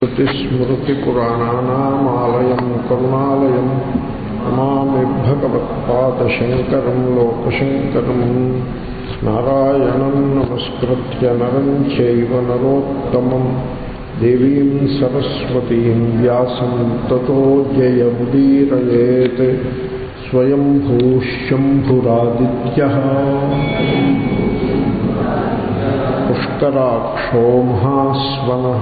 శృతిస్మృతిపురాణానామాలయం కరుణాలయం నమామి భగవత్పాదశంకరం లోకశంకరం నారాయణం నమస్కృత్య నరం చైవ నరోత్తమం దేవీం సరస్వతీం వ్యాసం తతో జయముదీరయేత్ స్వయంభూశంభురాదిత్యः పుష్కరాక్షో మహాస్వనః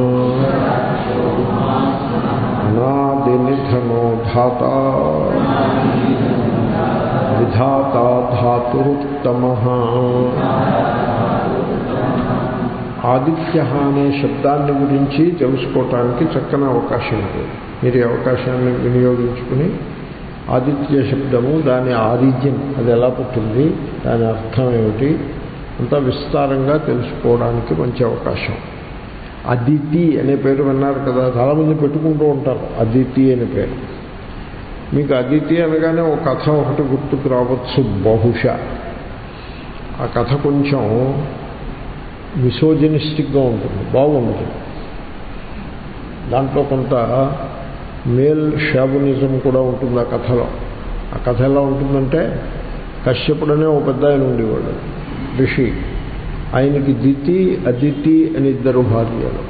అనాదినిధనో ధాత విధాతా ధాతురుత్తమః ఆదిత్య అనే శబ్దాన్ని గురించి తెలుసుకోవటానికి చక్కని అవకాశం ఉంది మీరు ఈ అవకాశాన్ని వినియోగించుకుని ఆదిత్య శబ్దము దాని ఆరిజిన్ అది ఎలా పుట్టింది దాని అర్థం ఏమిటి అంతా విస్తారంగా తెలుసుకోవడానికి మంచి అవకాశం అదితి అనే పేరు విన్నారు కదా చాలామంది పెట్టుకుంటూ ఉంటారు అదితి అనే పేరు మీకు అదితి అనగానే ఒక కథ ఒకటి గుర్తుకు రావచ్చు బహుశా ఆ కథ కొంచెం మిసోజనిస్టిక్గా ఉంటుంది బాగుంటుంది దాంట్లో కొంత మేల్ షాబునిజం కూడా ఉంటుంది ఆ కథలో ఆ కథ ఎలా ఉంటుందంటే కశ్యపుడనే ఒక పెద్ద ఆయన ఉండేవాడు ఋషి ఆయనకి దితి అదితి అని ఇద్దరు భార్యలు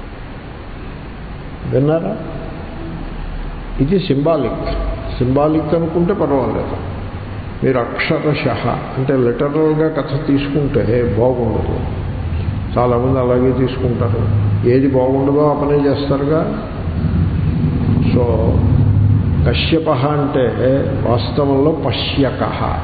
విన్నారా ఇది సింబాలిక్ సింబాలిక్ అనుకుంటే పర్వాలేదు మీరు అక్షరశ అంటే లిటరల్గా కథ తీసుకుంటే బాగుండదు చాలామంది అలాగే తీసుకుంటారు ఏది బాగుండదో ఆ పనే చేస్తారుగా సో కశ్యప అంటే వాస్తవంలో పశ్యక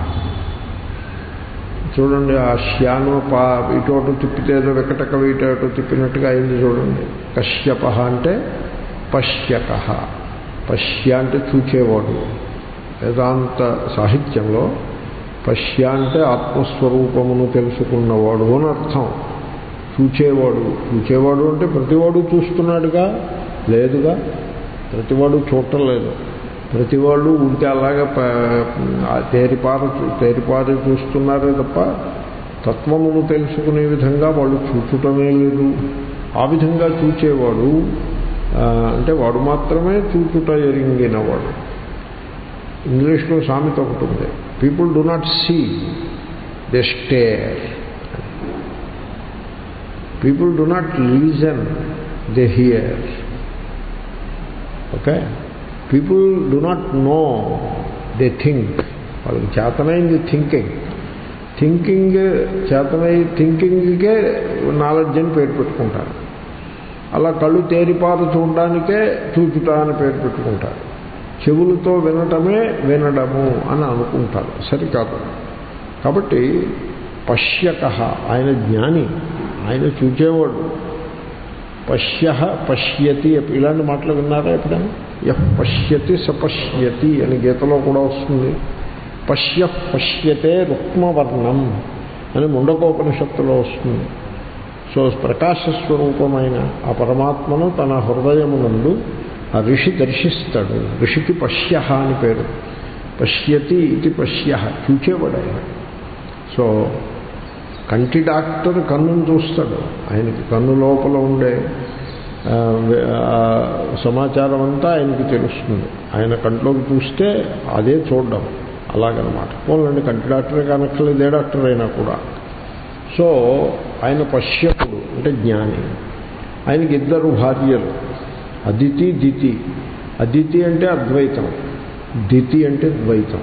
చూడండి ఆ శ్యాను పా ఇటు తిప్పితే ఏదో వెకటక ఇటు తిప్పినట్టుగా అయింది చూడండి కశ్యప అంటే పశ్యక పశ్య అంటే చూచేవాడు వేదాంత సాహిత్యంలో పశ్య అంటే ఆత్మస్వరూపమును తెలుసుకున్నవాడు అని అర్థం చూచేవాడు చూచేవాడు అంటే ప్రతివాడు చూస్తున్నాడుగా లేదుగా ప్రతివాడు చూడటం లేదు ప్రతివాళ్ళు ఉంటే అలాగా తేరిపార తేరిపారి చూస్తున్నారే తప్ప తత్వమును తెలుసుకునే విధంగా వాళ్ళు చూచుటమే లేదు ఆ విధంగా చూచేవాడు అంటే వాడు మాత్రమే చూచుట ఎరింగినవాడు ఇంగ్లీష్లో సామెత ఒకటి ఉంది people do not see they stare people do not listen they hear okay people do not know they think వాళ్ళకి చేతనైంది థింకింగ్ థింకింగ్ చేతనై థింకింగ్కే నాలెడ్జ్ అని పేరు పెట్టుకుంటారు అలా కళ్ళు తేరిపారు చూడడానికే చూచుట అని పేరు పెట్టుకుంటారు చెవులతో వినటమే వినడము అని అనుకుంటారు సరికాదు కాబట్టి పశ్యక ఆయన జ్ఞాని ఆయన చూచేవాడు పశ్య పశ్యతి ఇలాంటి మాటలు విన్నారా ఎప్పుడైనా యహ్ పశ్యతి సపశ్యతి అని గీతలో కూడా వస్తుంది పశ్య పశ్యతే రుక్మవర్ణం అని ముండకోపనిషత్తులో వస్తుంది సో ప్రకాశస్వరూపమైన ఆ పరమాత్మను తన హృదయమునందు ఆ ఋషి దర్శిస్తాడు ఋషికి పశ్య అని పేరు పశ్యతి ఇది పశ్య చూచేవాడు ఆయన సో కంటి డాక్టర్ కన్నును చూస్తాడు ఆయనకి కన్ను లోపల ఉండే సమాచారం అంతా ఆయనకి తెలుస్తుంది ఆయన కంట్లోకి చూస్తే అదే చూడడం అలాగనమాట పోలండి కంటి డాక్టరే కానక్కర్లేదు ఏ డాక్టర్ అయినా కూడా సో ఆయన పశ్యకుడు అంటే జ్ఞాని ఆయనకి ఇద్దరు భార్యలు అదితి దితి అదితి అంటే అద్వైతం దితి అంటే ద్వైతం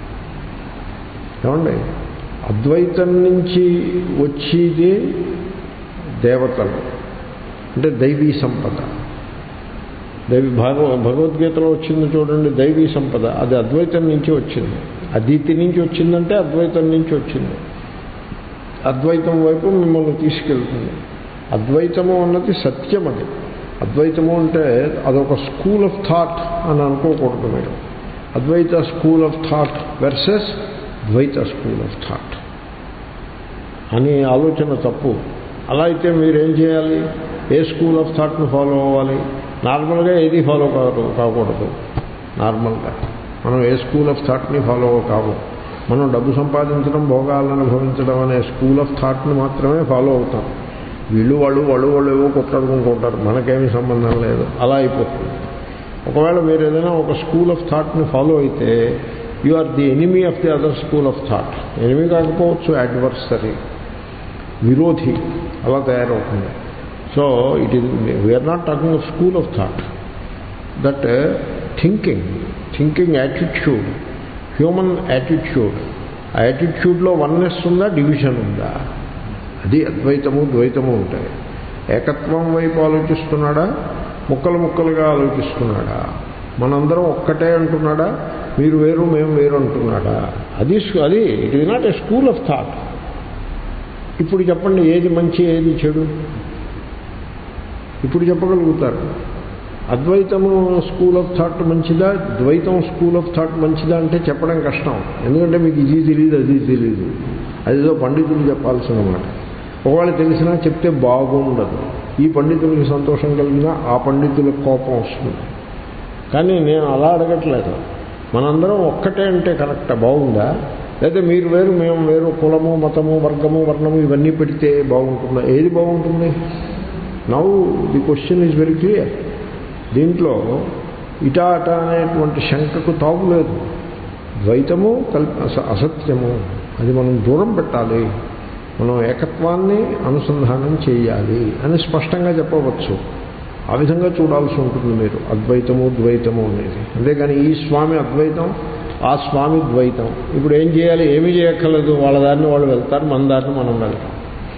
ఏమండి అద్వైతం నుంచి వచ్చేది దేవతలు అంటే దైవీ సంపద దైవీ భాగవ భగవద్గీతలో వచ్చింది చూడండి దైవీ సంపద అది అద్వైతం నుంచి వచ్చింది అదితి నుంచి వచ్చిందంటే అద్వైతం నుంచి వచ్చింది అద్వైతం వైపు మిమ్మల్ని తీసుకెళ్తుంది అద్వైతము అన్నది సత్యం అది అద్వైతము అంటే అదొక స్కూల్ ఆఫ్ థాట్ అని అనుకోకూడదు మీరు Advaita school of thought versus Dvaita school of thought అని ఆలోచన తప్పు అలా అయితే మీరేం చేయాలి ఏ స్కూల్ ఆఫ్ థాట్ను ఫాలో అవ్వాలి నార్మల్గా ఏది ఫాలో కాదు కాకూడదు నార్మల్గా మనం ఏ స్కూల్ ఆఫ్ థాట్ని ఫాలో కావు మనం డబ్బు సంపాదించడం భోగాలను అనుభవించడం అనే స్కూల్ ఆఫ్ థాట్ని మాత్రమే ఫాలో అవుతాం వీళ్ళు వాళ్ళు వాళ్ళు వాళ్ళు ఏవో కొట్లాడుకుంటుంటారు మనకేమీ సంబంధం లేదు అలా అయిపోతుంది ఒకవేళ మీరు ఏదైనా ఒక స్కూల్ ఆఫ్ థాట్ని ఫాలో అయితే you are the enemy of the other school of thought enemy కాకపోవచ్చు అడ్వర్సరీ విరోధి అలా తయారవుతుంది so it is we're not talking of school of thought that thinking thinking attitude human attitude ఆ యాటిట్యూడ్లో oneness ఉందా division ఉందా అది అద్వైతము ద్వైతము ఉంటాయి ఏకత్వం వైపు ఆలోచిస్తున్నాడా ముక్కలు ముక్కలుగా ఆలోచిస్తున్నాడా మనందరం ఒక్కటే అంటున్నాడా మీరు వేరు మేము వేరు అంటున్నాడా అది అది it is not a school of thought ఇప్పుడు చెప్పండి ఏది మంచి ఏది చెడు ఇప్పుడు చెప్పగలుగుతారు అద్వైతము స్కూల్ ఆఫ్ థాట్ మంచిదా ద్వైతం స్కూల్ ఆఫ్ థాట్ మంచిదా అంటే చెప్పడం కష్టం ఎందుకంటే మీకు ఇది తెలియదు అది తెలియదు అదిదో పండితులు చెప్పాల్సిన మాట ఒకవేళ తెలిసినా చెప్తే బాగుండదు ఈ పండితులకి సంతోషం కలిగినా ఆ పండితులకు కోపం వస్తుంది కానీ నేను అలా అడగట్లేదు మనందరం ఒక్కటే అంటే కరెక్టా బాగుందా లేదా మీరు వేరు మేము వేరు కులము మతము వర్గము వర్ణము ఇవన్నీ పెడితే బాగుంటుందా ఏది బాగుంటుంది now the question is very clear దీంట్లో ఇటా అట అనేటువంటి శంకకు తావు లేదు ద్వైతము కల్ప అస- అసత్యము అది మనం దూరం పెట్టాలి మనం ఏకత్వాన్ని అనుసంధానం చేయాలి అని స్పష్టంగా చెప్పవచ్చు ఆ విధంగా చూడాల్సి ఉంటుంది మీరు అద్వైతము ద్వైతము అనేది అంతేగాని ఈ స్వామి అద్వైతం ఆ స్వామి ద్వైతం ఇప్పుడు ఏం చేయాలి ఏమీ చేయక్కర్లేదు వాళ్ళ దారిని వాళ్ళు వెళ్తారు మన దారిని మనం వెళ్తాం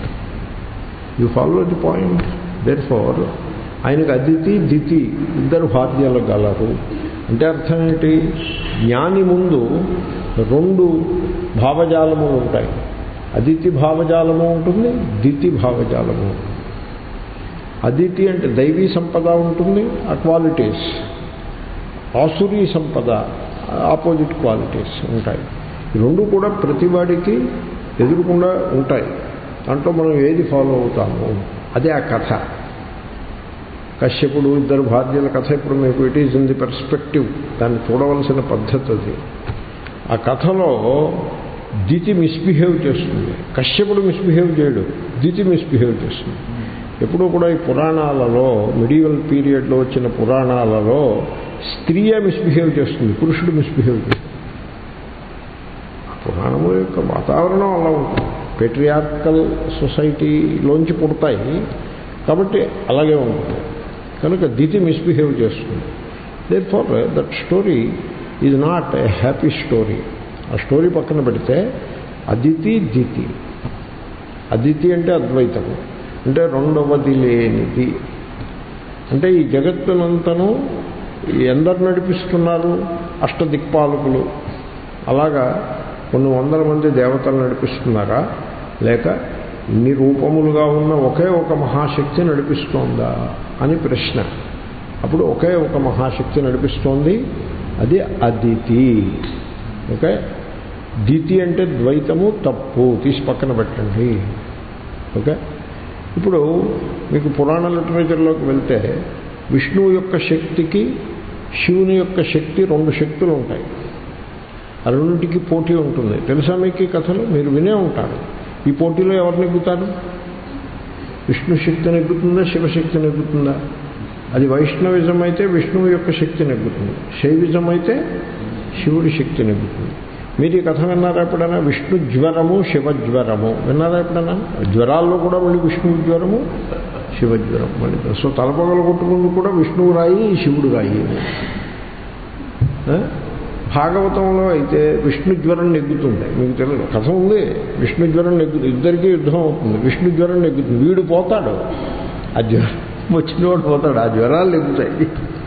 you follow the point there far ఆయనకు అదితి దితి ఇద్దరు భార్యలు గలరు అంటే అర్థం ఏంటి జ్ఞాని ముందు రెండు భావజాలములు ఉంటాయి అదితి భావజాలము ఉంటుంది దితి భావజాలము ఉంటుంది అదితి అంటే దైవీ సంపద ఉంటుంది ఆ క్వాలిటీస్ ఆసురీ సంపద ఆపోజిట్ క్వాలిటీస్ ఉంటాయి ఈ రెండు కూడా ప్రతివాడికి ఎదురుకుండా ఉంటాయి దాంట్లో మనం ఏది ఫాలో అవుతాము అదే ఆ కథ కశ్యపుడు ఇద్దరు భార్యల కథ ఇప్పుడు మీకు it is in the perspective దాన్ని చూడవలసిన పద్ధతి అది ఆ కథలో దితి మిస్బిహేవ్ చేస్తుంది కశ్యపుడు మిస్బిహేవ్ చేయడు దితి మిస్బిహేవ్ చేస్తుంది ఎప్పుడూ కూడా ఈ పురాణాలలో మిడివల్ పీరియడ్లో వచ్చిన పురాణాలలో స్త్రీయే మిస్బిహేవ్ చేస్తుంది పురుషుడు మిస్బిహేవ్ చేస్తుంది ఆ పురాణము యొక్క వాతావరణం అలా ఉంటుంది పెట్రియార్కల్ సొసైటీలోంచి పుడతాయి కాబట్టి అలాగే ఉంటుంది కనుక దితి మిస్బిహేవ్ చేస్తుంది there far that story is not a happy story ఆ స్టోరీ పక్కన పెడితే అదితి దితి అదితి అంటే అద్వైతము అంటే రెండవది లేనిది అంటే ఈ జగత్తునంతను ఎందరు నడిపిస్తున్నారు అష్టదిక్పాలకులు అలాగా కొన్ని వందల మంది దేవతలు నడిపిస్తున్నారా లేక ఇన్ని రూపములుగా ఉన్న ఒకే ఒక మహాశక్తి నడిపిస్తోందా అని ప్రశ్న అప్పుడు ఒకే ఒక మహాశక్తి నడిపిస్తోంది అది అదితి ఓకే దితి అంటే ద్వైతము తప్పు తీసి పక్కన పెట్టండి ఓకే ఇప్పుడు మీకు పురాణ లిటరేచర్లోకి వెళ్తే విష్ణువు యొక్క శక్తికి శివుని యొక్క శక్తి రెండు శక్తులు ఉంటాయి ఆ రెండింటికి పోటీ ఉంటుంది తెలుసా మీకు ఈ కథలు మీరు వినే ఉంటారు ఈ పోటీలో ఎవరు నెగ్గుతారు విష్ణు శక్తి నెగ్గుతుందా శివశక్తి నెగ్గుతుందా అది వైష్ణవిజం అయితే విష్ణువు యొక్క శక్తి నెగ్గుతుంది శైవిజం అయితే శివుడి శక్తి నెగ్గుతుంది మీరు ఈ కథ విన్నారా ఎప్పుడైనా విష్ణు జ్వరము శివజ్వరము విన్నారా ఎప్పుడైనా జ్వరాల్లో కూడా మళ్ళీ విష్ణువు జ్వరము శివజ్వరం మళ్ళీ సో తలపగలు కొట్టుకుంటూ కూడా విష్ణువు రాయి శివుడు రాయి ఆ? భాగవతంలో అయితే విష్ణు జ్వరం నెగ్గుతుంది మీకు తెలియదు కథ ఉంది విష్ణు జ్వరం నెగ్గుతుంది ఇద్దరికీ యుద్ధం అవుతుంది విష్ణు జ్వరం నెగ్గుతుంది వీడు పోతాడు ఆ జ్వరం వచ్చినవాడు పోతాడు ఆ జ్వరాలు నెగ్గుతాయి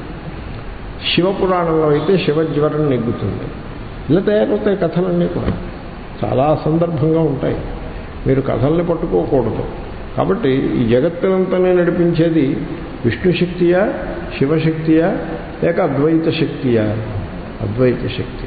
శివపురాణంలో అయితే శివజ్వరం నెగ్గుతుంది ఇలా తయారవుతాయి కథలన్నీ కూడా చాలా సందర్భంగా ఉంటాయి మీరు కథల్ని పట్టుకోకూడదు కాబట్టి ఈ జగత్తునంతనే నడిపించేది విష్ణు శక్తియా శివశక్తియా లేక అద్వైత శక్తియా అద్వైత శక్తి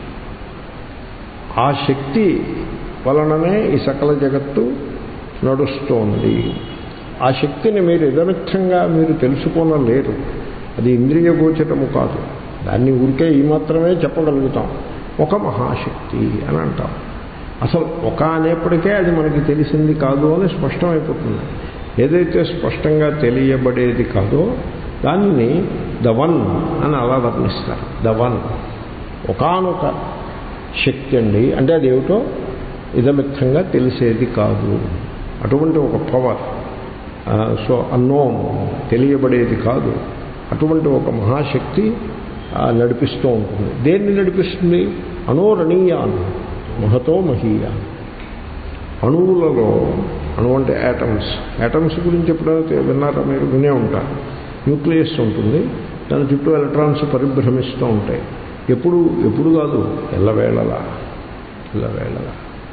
ఆ శక్తి వలననే ఈ సకల జగత్తు నడుస్తోంది ఆ శక్తిని మీరు యథమిత్తంగా మీరు తెలుసుకోనలేరు అది ఇంద్రియ గోచరము కాదు దాన్ని ఊరికే ఈ మాత్రమే చెప్పగలుగుతాం ఒక మహాశక్తి అని అంటాం అసలు ఒక అనేప్పటికే అది మనకి తెలిసింది కాదు అని స్పష్టమైపోతుంది ఏదైతే స్పష్టంగా తెలియబడేది కాదో దానిని ద వన్ అని అలా వర్ణిస్తారు ద వన్ ఒకనొక శక్తి అండి అంటే అదేమిటో ఇదమిత్తంగా తెలిసేది కాదు అటువంటి ఒక పవర్ సో అన్నోన్ తెలియబడేది కాదు అటువంటి ఒక మహాశక్తి నడిపిస్తూ ఉంటుంది దేన్ని నడిపిస్తుంది అనోరణీయాన్ మహతో మహీయాన్ అణువులలో అణువు అంటే యాటమ్స్ యాటమ్స్ గురించి ఎప్పుడైతే విన్నారా మీరు వినే ఉంటారు న్యూక్లియస్ ఉంటుంది దాని చుట్టూ ఎలక్ట్రాన్స్ పరిభ్రమిస్తూ ఉంటాయి ఎప్పుడు ఎప్పుడు కాదు ఎల్లవేళలా ఎల్లవేళలా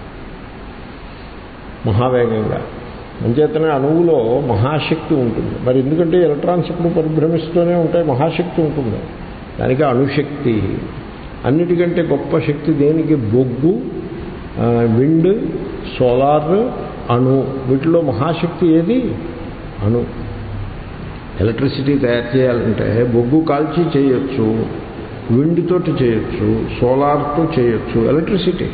మహావేగంగా అంచేతనే అణువులో మహాశక్తి ఉంటుంది మరి ఎందుకంటే ఎలక్ట్రాన్స్ ఇప్పుడు పరిభ్రమిస్తూనే ఉంటాయి మహాశక్తి ఉంటుంది దానికి అణుశక్తి అన్నిటికంటే గొప్ప శక్తి దేనికి బొగ్గు విండ్ సోలార్ అణు వీటిలో మహాశక్తి ఏది అణు ఎలక్ట్రిసిటీ తయారు చేయాలంటే బొగ్గు కాల్చి చేయొచ్చు విండ్ తోటి చేయొచ్చు సోలార్తో చేయొచ్చు ఎలక్ట్రిసిటీ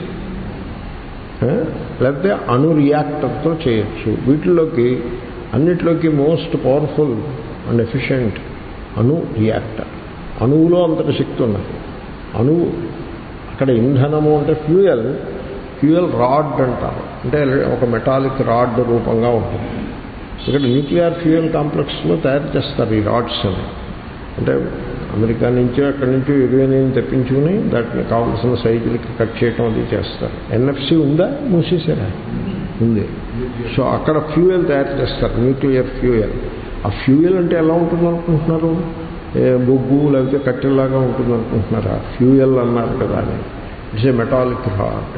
లేకపోతే అణు రియాక్టర్తో చేయొచ్చు వీటిలోకి అన్నిటిలోకి మోస్ట్ పవర్ఫుల్ అండ్ ఎఫిషియంట్ అణు రియాక్టర్ అణువులో అంతటి శక్తి ఉన్నది అణువు అక్కడ ఇంధనము అంటే ఫ్యూయల్ ఫ్యూయల్ రాడ్ అంటారు అంటే ఒక మెటాలిక్ రాడ్ రూపంగా ఉంటుంది ఇక్కడ న్యూక్లియర్ ఫ్యూయల్ కాంప్లెక్స్లో తయారు చేస్తారు ఈ రాడ్స్ అని అంటే అమెరికా నుంచో అక్కడి నుంచో యురేనియం తెప్పించుకుని దాటిని కావాల్సిన సైజులకి కట్ చేయటం అది చేస్తారు ఎన్ఎఫ్సి ఉందా మూసేసారా ఉంది సో అక్కడ ఫ్యూయల్ తయారు చేస్తారు న్యూక్లియర్ ఫ్యూయల్ ఆ ఫ్యూయల్ అంటే ఎలా ఉంటుంది అనుకుంటున్నారు బొగ్గు లేకపోతే కట్టెలాగా ఉంటుంది అనుకుంటున్నారా ఫ్యూయల్ అన్నారు కదా అని it's a metallic rod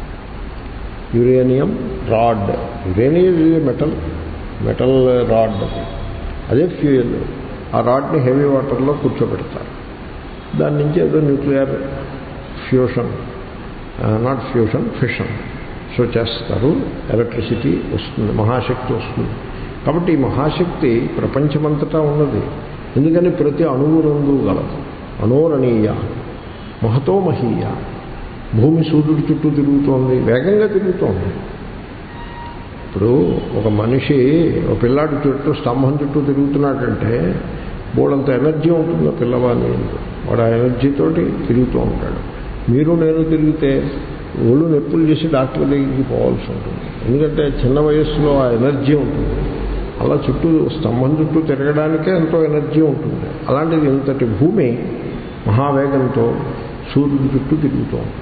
uranium rod uranium ఇది మెటల్ మెటల్ రాడ్ అదే ఫ్యూయల్ ఆ రాడ్ని హెవీ వాటర్లో కూర్చోబెడతారు దాని నుంచి ఏదో nuclear fusion not fusion fission so చేస్తారు ఎలక్ట్రిసిటీ వస్తుంది మహాశక్తి వస్తుంది కాబట్టి ఈ మహాశక్తి ప్రపంచమంతటా ఉన్నది ఎందుకని ప్రతి అణువునందు గలదు అనోరణీయ మహతో మహీయ భూమి సూర్యుడి చుట్టూ తిరుగుతోంది వేగంగా తిరుగుతోంది ఇప్పుడు ఒక మనిషి ఒక పిల్లాడి చుట్టూ స్తంభం చుట్టూ తిరుగుతున్నాడంటే బోడంత ఎనర్జీ ఉంటుంది ఆ పిల్లవాడిని వాడు ఆ ఎనర్జీతోటి తిరుగుతూ ఉంటాడు మీరు నేను తిరిగితే ఒళ్ళు నొప్పులు చేసి డాక్టర్ దగ్గరికి పోవాల్సి ఉంటుంది ఎందుకంటే చిన్న వయస్సులో ఆ ఎనర్జీ ఉంటుంది అలా చుట్టూ స్తంభం చుట్టూ తిరగడానికే ఎంతో ఎనర్జీ ఉంటుంది అలాంటిది ఇంతటి భూమి మహావేగంతో సూర్యుడి చుట్టూ తిరుగుతూ ఉంటుంది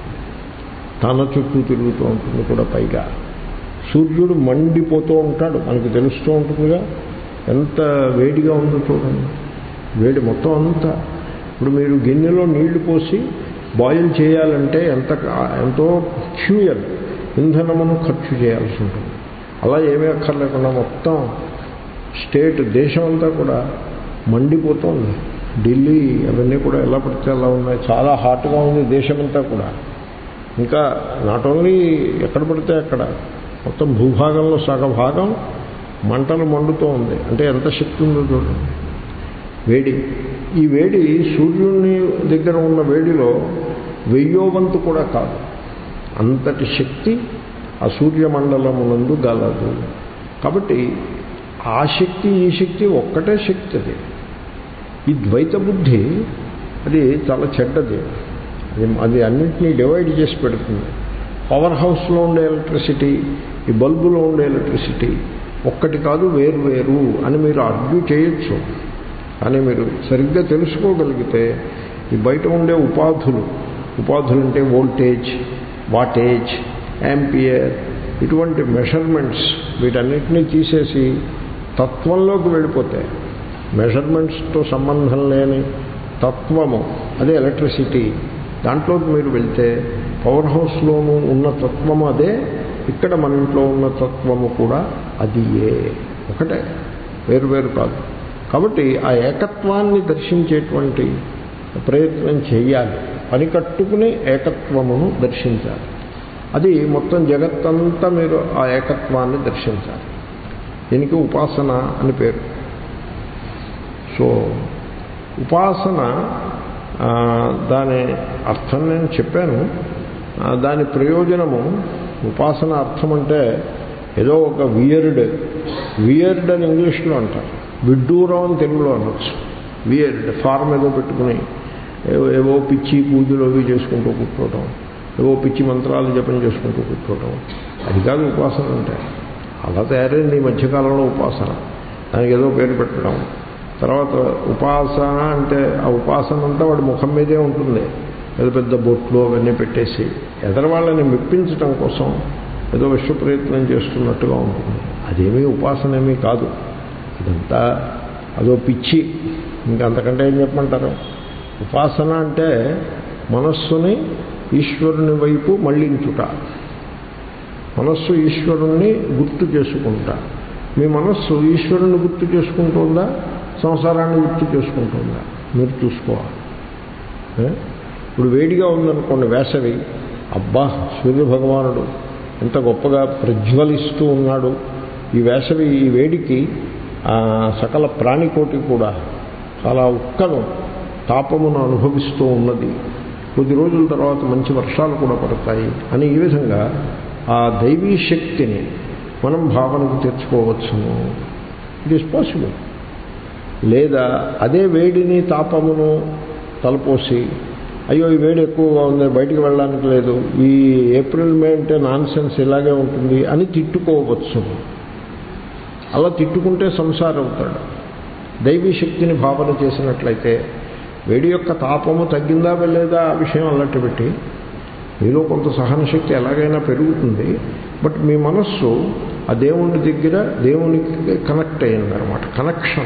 తన చుట్టూ తిరుగుతూ ఉంటుంది కూడా పైగా సూర్యుడు మండిపోతూ ఉంటాడు మనకి తెలుస్తూ ఉంటుందిగా ఎంత వేడిగా ఉందో చూడండి వేడి మొత్తం అంతా ఇప్పుడు మీరు గిన్నెలో నీళ్లు పోసి బాయిల్ చేయాలంటే ఎంత ఎంతో ఫ్యూయల్ ఇంధనమును ఖర్చు చేయాల్సి ఉంటుంది అలా ఏమీ అక్కర్లేకుండా మొత్తం స్టేట్ దేశం అంతా కూడా మండిపోతుంది ఢిల్లీ అవన్నీ కూడా ఎలా పడితే అలా ఉన్నాయి చాలా హాట్గా ఉంది దేశమంతా కూడా ఇంకా నాట్ ఓన్లీ ఎక్కడ పడితే అక్కడ మొత్తం భూభాగంలో సగ భాగం మంటలు మండుతూ ఉంది అంటే ఎంత శక్తి ఉందో చూడండి వేడి ఈ వేడి సూర్యుని దగ్గర ఉన్న వేడిలో వెయ్యో వంతు కూడా కాదు అంతటి శక్తి ఆ సూర్యమండలమునందు గలదు కాబట్టి ఆ శక్తి ఈ శక్తి ఒక్కటే శక్తి అది ఈ ద్వైత బుద్ధి అది చాలా చెడ్డది అది అది అన్నింటినీ డివైడ్ చేసి పెడుతుంది పవర్ హౌస్లో ఉండే ఎలక్ట్రిసిటీ ఈ బల్బులో ఉండే ఎలక్ట్రిసిటీ ఒక్కటి కాదు వేరు వేరు అని మీరు ఆర్గ్యూ చేయొచ్చు కానీ మీరు సరిగ్గా తెలుసుకోగలిగితే ఈ బయట ఉండే ఉపాధులు ఉపాధులు అంటే వోల్టేజ్ వాటేజ్ యాంపియర్ ఇటువంటి మెషర్మెంట్స్ వీటన్నిటినీ తీసేసి తత్వంలోకి వెళ్ళిపోతే మెషర్మెంట్స్తో సంబంధం లేని తత్వము అదే ఎలక్ట్రిసిటీ దాంట్లోకి మీరు వెళ్తే పవర్ హౌస్లోనూ ఉన్న తత్వము అదే ఇక్కడ మన ఇంట్లో ఉన్న తత్వము కూడా అదియే ఒకటే వేరు వేరు కాదు కాబట్టి ఆ ఏకత్వాన్ని దర్శించేటువంటి ప్రయత్నం చేయాలి పని కట్టుకుని ఏకత్వమును దర్శించాలి అది మొత్తం జగత్తంతా మీరు ఆ ఏకత్వాన్ని దర్శించాలి దీనికి ఉపాసన అని పేరు సో ఉపాసన దాని అర్థం నేను చెప్పాను దాని ప్రయోజనము ఉపాసన అర్థం అంటే ఏదో ఒక వియర్డ్ వియర్డ్ అని ఇంగ్లీష్లో అంటారు విడ్డూరం అని తెలుగులో అనొచ్చు వియర్డ్ ఫార్మ్ ఏదో పెట్టుకుని ఏవో ఏవో పిచ్చి పూజలు అవి చేసుకుంటూ కూర్చోవటం ఏవో పిచ్చి మంత్రాలు జపం చేసుకుంటూ కూర్చోవటం అది కాదు ఉపాసన అంటే అలా తయారైంది ఈ మధ్యకాలంలో ఉపాసన దానికి ఏదో పేరు పెట్టడం తర్వాత ఉపాసన అంటే ఆ ఉపాసన అంతా వాడి ముఖం మీదే ఉంటుంది పెద్ద పెద్ద బొట్లు అవన్నీ పెట్టేసి ఎదర వాళ్ళని మెప్పించటం కోసం ఏదో విశ్వ ప్రయత్నం చేస్తున్నట్టుగా ఉంటుంది అదేమీ ఉపాసన ఏమీ కాదు ఇదంతా అదో పిచ్చి ఇంకా అంతకంటే ఏం చెప్పమంటారు ఉపాసన అంటే మనస్సుని ఈశ్వరుని వైపు మళ్ళించుట మనస్సు ఈశ్వరుణ్ణి గుర్తు చేసుకుంటా మీ మనస్సు ఈశ్వరుని గుర్తు చేసుకుంటుందా సంసారాన్ని గుర్తు చేసుకుంటుందా మీరు చూసుకోవాలి ఏ? ఇప్పుడు వేడిగా ఉందనుకోండి వేసవి అబ్బా సూర్య భగవానుడు ఎంత గొప్పగా ప్రజ్వలిస్తూ ఉన్నాడు ఈ వేసవి ఈ వేడికి ఆ సకల ప్రాణికోటి కూడా చాలా ఉక్కను తాపమును అనుభవిస్తూ ఉన్నది కొద్ది రోజుల తర్వాత మంచి వర్షాలు కూడా పడతాయి అని ఈ విధంగా ఆ దైవీ శక్తిని మనం భావనకు తెచ్చుకోవచ్చును ఇట్ ఈస్ పాసిబుల్ లేదా అదే వేడిని తాపమును తలపోసి అయ్యో ఈ వేడి ఎక్కువగా ఉంది బయటికి వెళ్ళడానికి లేదు ఈ ఏప్రిల్ మే అంటే నాన్ సెన్స్ ఇలాగే ఉంటుంది అని తిట్టుకోవచ్చు అలా తిట్టుకుంటే సంసారం అవుతాడు దైవీ శక్తిని భావన చేసినట్లయితే వేడి యొక్క తాపము తగ్గిందా వెళ్ళేదా ఆ విషయం అల్లట్టు పెట్టి మీలో కొంత సహనశక్తి ఎలాగైనా పెరుగుతుంది బట్ మీ మనస్సు ఆ దేవుని దగ్గర దేవునికి కనెక్ట్ అయిందనమాట connection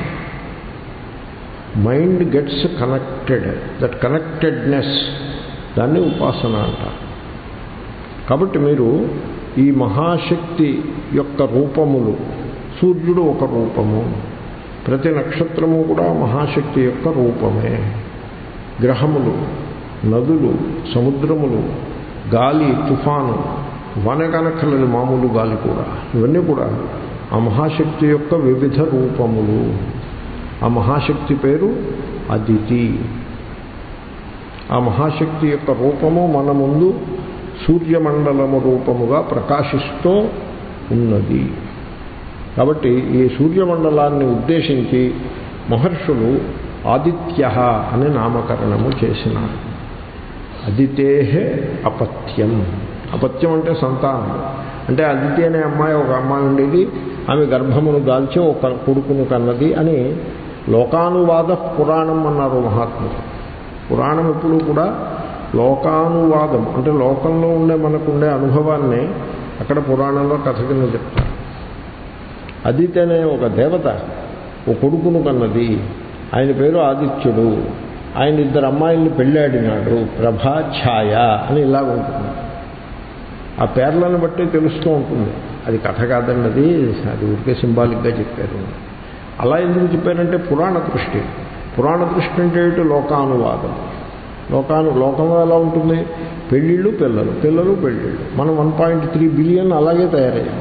mind gets connected that connectedness దాన్ని ఉపాసన అంటారు కాబట్టి మీరు ఈ మహాశక్తి యొక్క రూపములు సూర్యుడు ఒక రూపము ప్రతి నక్షత్రము కూడా మహాశక్తి యొక్క రూపమే గ్రహములు నదులు సముద్రములు గాలి తుఫాను వనకనక్కలని మామూలు గాలి కూడా ఇవన్నీ కూడా ఆ మహాశక్తి యొక్క వివిధ రూపములు ఆ మహాశక్తి పేరు అదితి ఆ మహాశక్తి యొక్క రూపము మన ముందు సూర్యమండలము రూపముగా ప్రకాశిస్తూ ఉన్నది కాబట్టి ఈ సూర్యమండలాన్ని ఉద్దేశించి మహర్షులు ఆదిత్య అని నామకరణము చేసినారు అదితే అపత్యం అపత్యం అంటే సంతానం అంటే అదితి అనే అమ్మాయి ఒక అమ్మాయి ఉండేది ఆమె గర్భమును దాల్చి ఒక కొడుకును కన్నది అని లోకానువాద పురాణం అన్నారు మహాత్ములు పురాణం ఎప్పుడు కూడా లోకానువాదం అంటే లోకంలో ఉండే మనకుండే అనుభవాన్ని అక్కడ పురాణంలో కథ కింద చెప్తారు అదితి అనే ఒక దేవత ఓ కొడుకును కన్నది ఆయన పేరు ఆదిత్యుడు ఆయన ఇద్దరు అమ్మాయిల్ని పెళ్ళాడినాడు ప్రభా ఛాయ అని ఇలా ఉంటుంది ఆ పేర్లను బట్టి తెలుస్తూ ఉంటుంది అది కథ కాదండి అది అది ఊరికే సింబాలిక్గా చెప్పారు అలా ఎందుకు చెప్పారంటే పురాణ దృష్టి పురాణ దృష్టి అంటే ఏంటి లోకానువాదం లోకాను లోకంలో ఎలా ఉంటుంది పెళ్ళిళ్ళు పిల్లలు పిల్లలు పెళ్ళిళ్ళు మనం వన్ పాయింట్ త్రీ బిలియన్ అలాగే తయారయ్యాం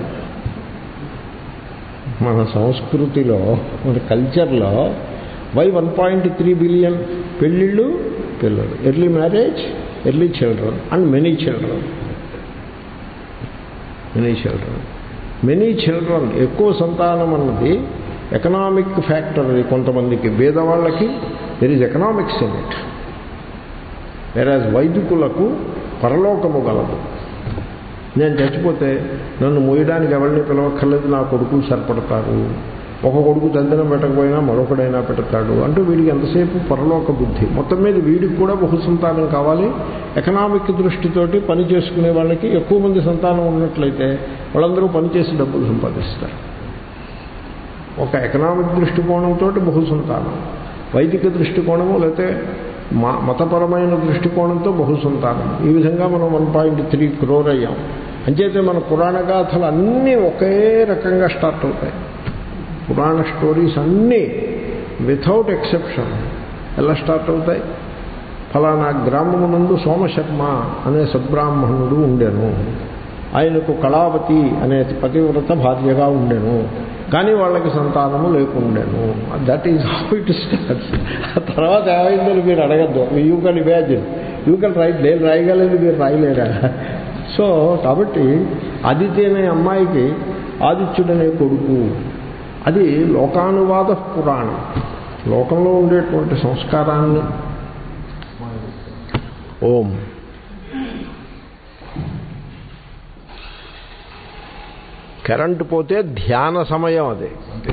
మన సంస్కృతిలో మన కల్చర్లో why one point three billion పెళ్ళిళ్ళు పిల్లలు early marriage early children and many children many children many children ఎక్కువ సంతానం అన్నది ఎకనామిక్ ఫ్యాక్టర్ అది కొంతమందికి పేదవాళ్ళకి there is economics in it వేరాజ్ వైదికులకు పరలోకము గలదు నేను చచ్చిపోతే నన్ను మోయడానికి ఎవరిని పిలవక్కర్లేదు నా కొడుకులు సరిపడతారు ఒక కొడుకు తండ్రిని పెట్టకపోయినా మరొకడైనా పెడతాడు అంటూ వీడికి ఎంతసేపు పరలోక బుద్ధి మొత్తం మీద వీడికి కూడా బహు సంతానం కావాలి ఎకనామిక్ దృష్టితోటి పని చేసుకునే వాళ్ళకి ఎక్కువ మంది సంతానం ఉన్నట్లయితే వాళ్ళందరూ పనిచేసి డబ్బులు సంపాదిస్తారు ఒక ఎకనామిక్ దృష్టికోణంతో బహు సంతానం వైదిక దృష్టికోణము లేకపోతే మా మతపరమైన దృష్టికోణంతో బహు సంతానం ఈ విధంగా మనం వన్ పాయింట్ త్రీ క్రోర్ అయ్యాం అంచేతే మన పురాణ గాథలు అన్నీ ఒకే రకంగా స్టార్ట్ అవుతాయి పురాణ స్టోరీస్ అన్నీ వితౌట్ ఎక్సెప్షన్ ఎలా స్టార్ట్ అవుతాయి ఫలానా గ్రామమునందు సోమశర్మ అనే సద్బ్రాహ్మణుడు ఉండెను ఆయనకు కళావతి అనే పతివ్రత భార్యగా ఉండెను కానీ వాళ్ళకి సంతానము లేకుండెను that is how it starts ఆ తర్వాత ఏమైందని మీరు అడగద్దు you can imagine you can write నేను రాయగలేదు మీరు రాయలేరా సో కాబట్టి అదితి అనే అమ్మాయికి ఆదిత్యుడనే కొడుకు అది లోకానువాద పురాణం లోకంలో ఉండేటువంటి సంస్కారాన్ని ఓం కరెంటు పోతే ధ్యాన సమయం అదే అంతే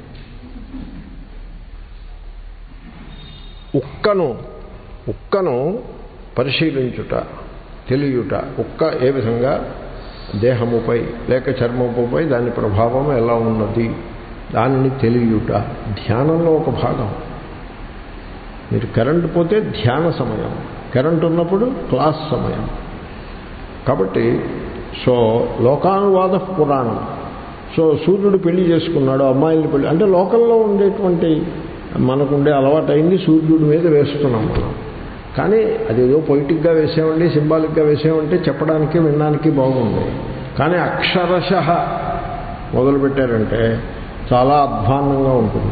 ఉక్కను ఉక్కను పరిశీలించుట తెలియుట ఉక్క ఏ విధంగా దేహముపై లేక చర్మముపై దాని ప్రభావం ఎలా ఉన్నది దానిని తెలియుట ధ్యానంలో ఒక భాగం మీరు కరెంటు పోతే ధ్యాన సమయం కరెంట్ ఉన్నప్పుడు క్లాస్ సమయం కాబట్టి సో లోకానువాద పురాణం సో సూర్యుడు పెళ్లి చేసుకున్నాడు అమ్మాయిల్ని పెళ్లి అంటే లోకల్లో ఉండేటువంటి మనకుండే అలవాటైంది సూర్యుడి మీద వేస్తున్నాం మనం కానీ అదేదో పొయిటిక్గా వేసామండి సింబాలిక్గా వేసామంటే చెప్పడానికి వినడానికి బాగుంది కానీ అక్షరశ మొదలుపెట్టారంటే చాలా అధ్వాన్నంగా ఉంటుంది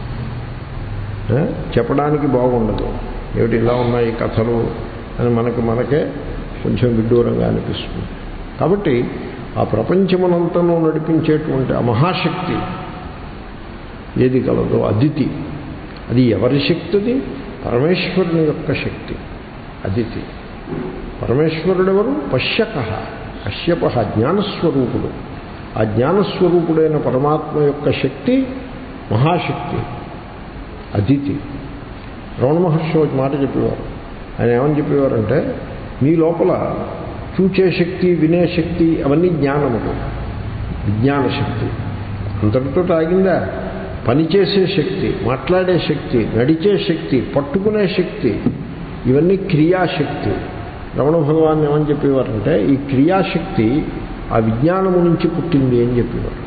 ఏ? చెప్పడానికి బాగుండదు ఏమిటి ఇలా ఉన్నాయి ఈ కథలు అని మనకు మనకే కొంచెం విడ్డూరంగా అనిపిస్తుంది కాబట్టి ఆ ప్రపంచమనంతను నడిపించేటువంటి ఆ మహాశక్తి ఏది కలదో అదితి అది ఎవరి శక్తి అది పరమేశ్వరుని యొక్క శక్తి అదితి పరమేశ్వరుడెవరు పశ్యక కశ్యప జ్ఞానస్వరూపుడు ఆ జ్ఞానస్వరూపుడైన పరమాత్మ యొక్క శక్తి మహాశక్తి అదితి రమణ మహర్షి ఒక మాట చెప్పేవారు ఆయన ఏమని చెప్పేవారంటే మీ లోపల చూచే శక్తి వినే శక్తి అవన్నీ జ్ఞానములు విజ్ఞాన శక్తి అంతటితో ఆగిందా పనిచేసే శక్తి మాట్లాడే శక్తి నడిచే శక్తి పట్టుకునే శక్తి ఇవన్నీ క్రియాశక్తి రమణ భగవాన్ ఏమని చెప్పేవారంటే ఈ క్రియాశక్తి ఆ విజ్ఞానము నుంచి పుట్టింది అని చెప్పేవారు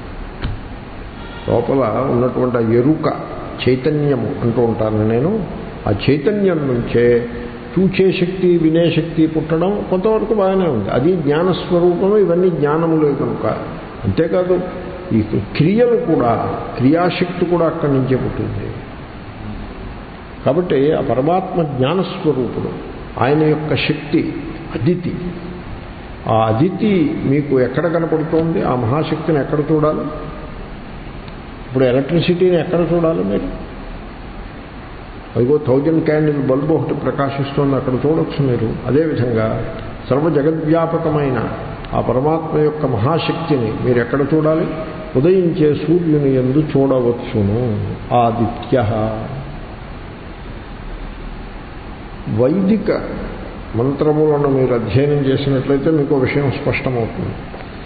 లోపల ఉన్నటువంటి ఆ ఎరుక చైతన్యము అంటూ ఉంటాను నేను ఆ చైతన్యం నుంచే చూచే శక్తి వినే శక్తి పుట్టడం కొంతవరకు బాగానే ఉంది అది జ్ఞానస్వరూపము ఇవన్నీ జ్ఞానములే కనుక అంతేకాదు ఈ క్రియలు కూడా క్రియాశక్తి కూడా అక్కడి నుంచే పుట్టింది కాబట్టి ఆ పరమాత్మ జ్ఞానస్వరూపుడు ఆయన యొక్క శక్తి అదితి ఆ అదితి మీకు ఎక్కడ కనపడుతోంది ఆ మహాశక్తిని ఎక్కడ చూడాలి ఇప్పుడు ఎలక్ట్రిసిటీని ఎక్కడ చూడాలి మీరు అదిగో థౌజండ్ క్యాండిల్ బల్బు ఒకటి ప్రకాశిస్తోంది అక్కడ చూడొచ్చు మీరు అదేవిధంగా సర్వ జగద్వ్యాపకమైన ఆ పరమాత్మ యొక్క మహాశక్తిని మీరు ఎక్కడ చూడాలి ఉదయించే సూర్యుని ఎందు చూడవచ్చును ఆదిత్య వైదిక మంత్రములను మీరు అధ్యయనం చేసినట్లయితే మీకు విషయం స్పష్టమవుతుంది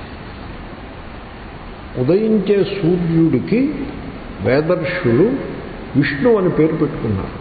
ఉదయించే సూర్యుడికి వేదర్షులు విష్ణు అని పేరు పెట్టుకున్నారు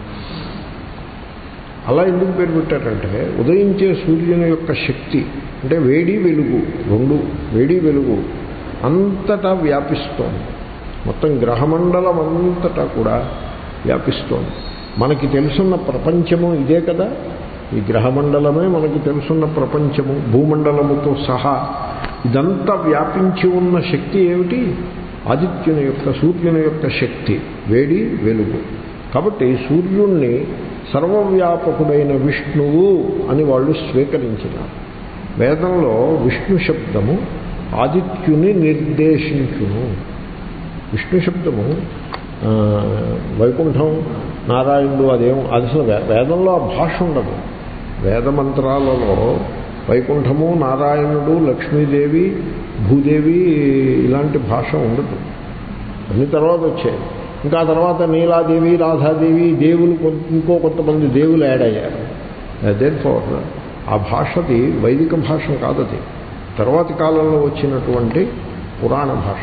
అలా ఎందుకు పేరు పెట్టారంటే ఉదయించే సూర్యుని యొక్క శక్తి అంటే వేడి వెలుగు రెండు వేడి వెలుగు అంతటా వ్యాపిస్తోంది మొత్తం గ్రహమండలం అంతటా కూడా వ్యాపిస్తోంది మనకి తెలుసున్న ప్రపంచము ఇదే కదా ఈ గ్రహమండలమే మనకి తెలుసున్న ప్రపంచము భూమండలముతో సహా ఇదంతా వ్యాపించి ఉన్న శక్తి ఏమిటి ఆదిత్యుని యొక్క సూర్యుని యొక్క శక్తి వేడి వెలుగు కాబట్టి సూర్యుణ్ణి సర్వవ్యాపకుడైన విష్ణువు అని వాళ్ళు స్వీకరించినారు వేదంలో విష్ణు శబ్దము ఆదిత్యుని నిర్దేశించును విష్ణు శబ్దము ఆ, వైకుంఠం నారాయణుడు అదేం అది అసలు వే- వేదంలో ఆ భాష ఉండదు వేదమంత్రాలలో వైకుంఠము నారాయణుడు లక్ష్మీదేవి భూదేవి ఇలాంటి భాష ఉండదు అన్ని తర్వాత వచ్చాయి ఇంకా ఆ తర్వాత నీలాదేవి రాధాదేవి దేవులు కొం- ఇంకో కొంతమంది దేవులు యాడ్ అయ్యారు దేన్ ఫోర్ ఆ భాషది వైదిక భాష కాదది తర్వాతి కాలంలో వచ్చినటువంటి పురాణ భాష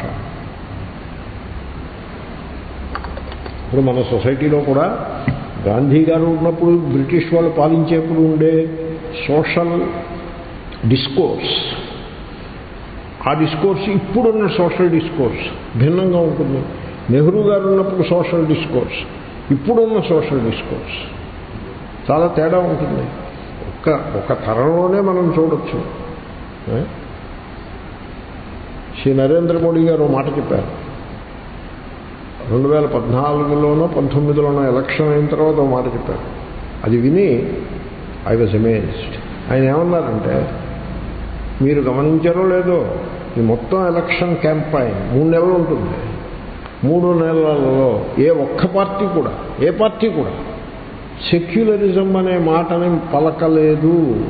ఇప్పుడు మన సొసైటీలో కూడా గాంధీ గారు ఉన్నప్పుడు బ్రిటిష్ వాళ్ళు పాలించేప్పుడు ఉండే సోషల్ డిస్కోర్స్ ఆ డిస్కోర్స్ ఇప్పుడున్న సోషల్ డిస్కోర్స్ భిన్నంగా ఉంటుంది నెహ్రూ గారు ఉన్నప్పుడు సోషల్ డిస్కోర్స్ ఇప్పుడున్న సోషల్ డిస్కోర్స్ చాలా తేడా ఉంటుంది ఒక్క ఒక తరంలోనే మనం చూడొచ్చు ఏ? శ్రీ నరేంద్ర మోడీ గారు ఓ మాట చెప్పారు రెండు వేల పద్నాలుగులోనో పంతొమ్మిదిలోనో ఎలక్షన్ అయిన తర్వాత ఒక మాట చెప్పారు అది విని ఐ వాజ్ అమేజ్డ్ ఆయన ఏమన్నారంటే మీరు గమనించారో లేదో ఈ మొత్తం ఎలక్షన్ క్యాంపైన్ మూడు నెలలు ఉంటుంది మూడు నెలలలో ఏ ఒక్క పార్టీ కూడా ఏ పార్టీ కూడా సెక్యులరిజం అనే మాటని పలకలేదు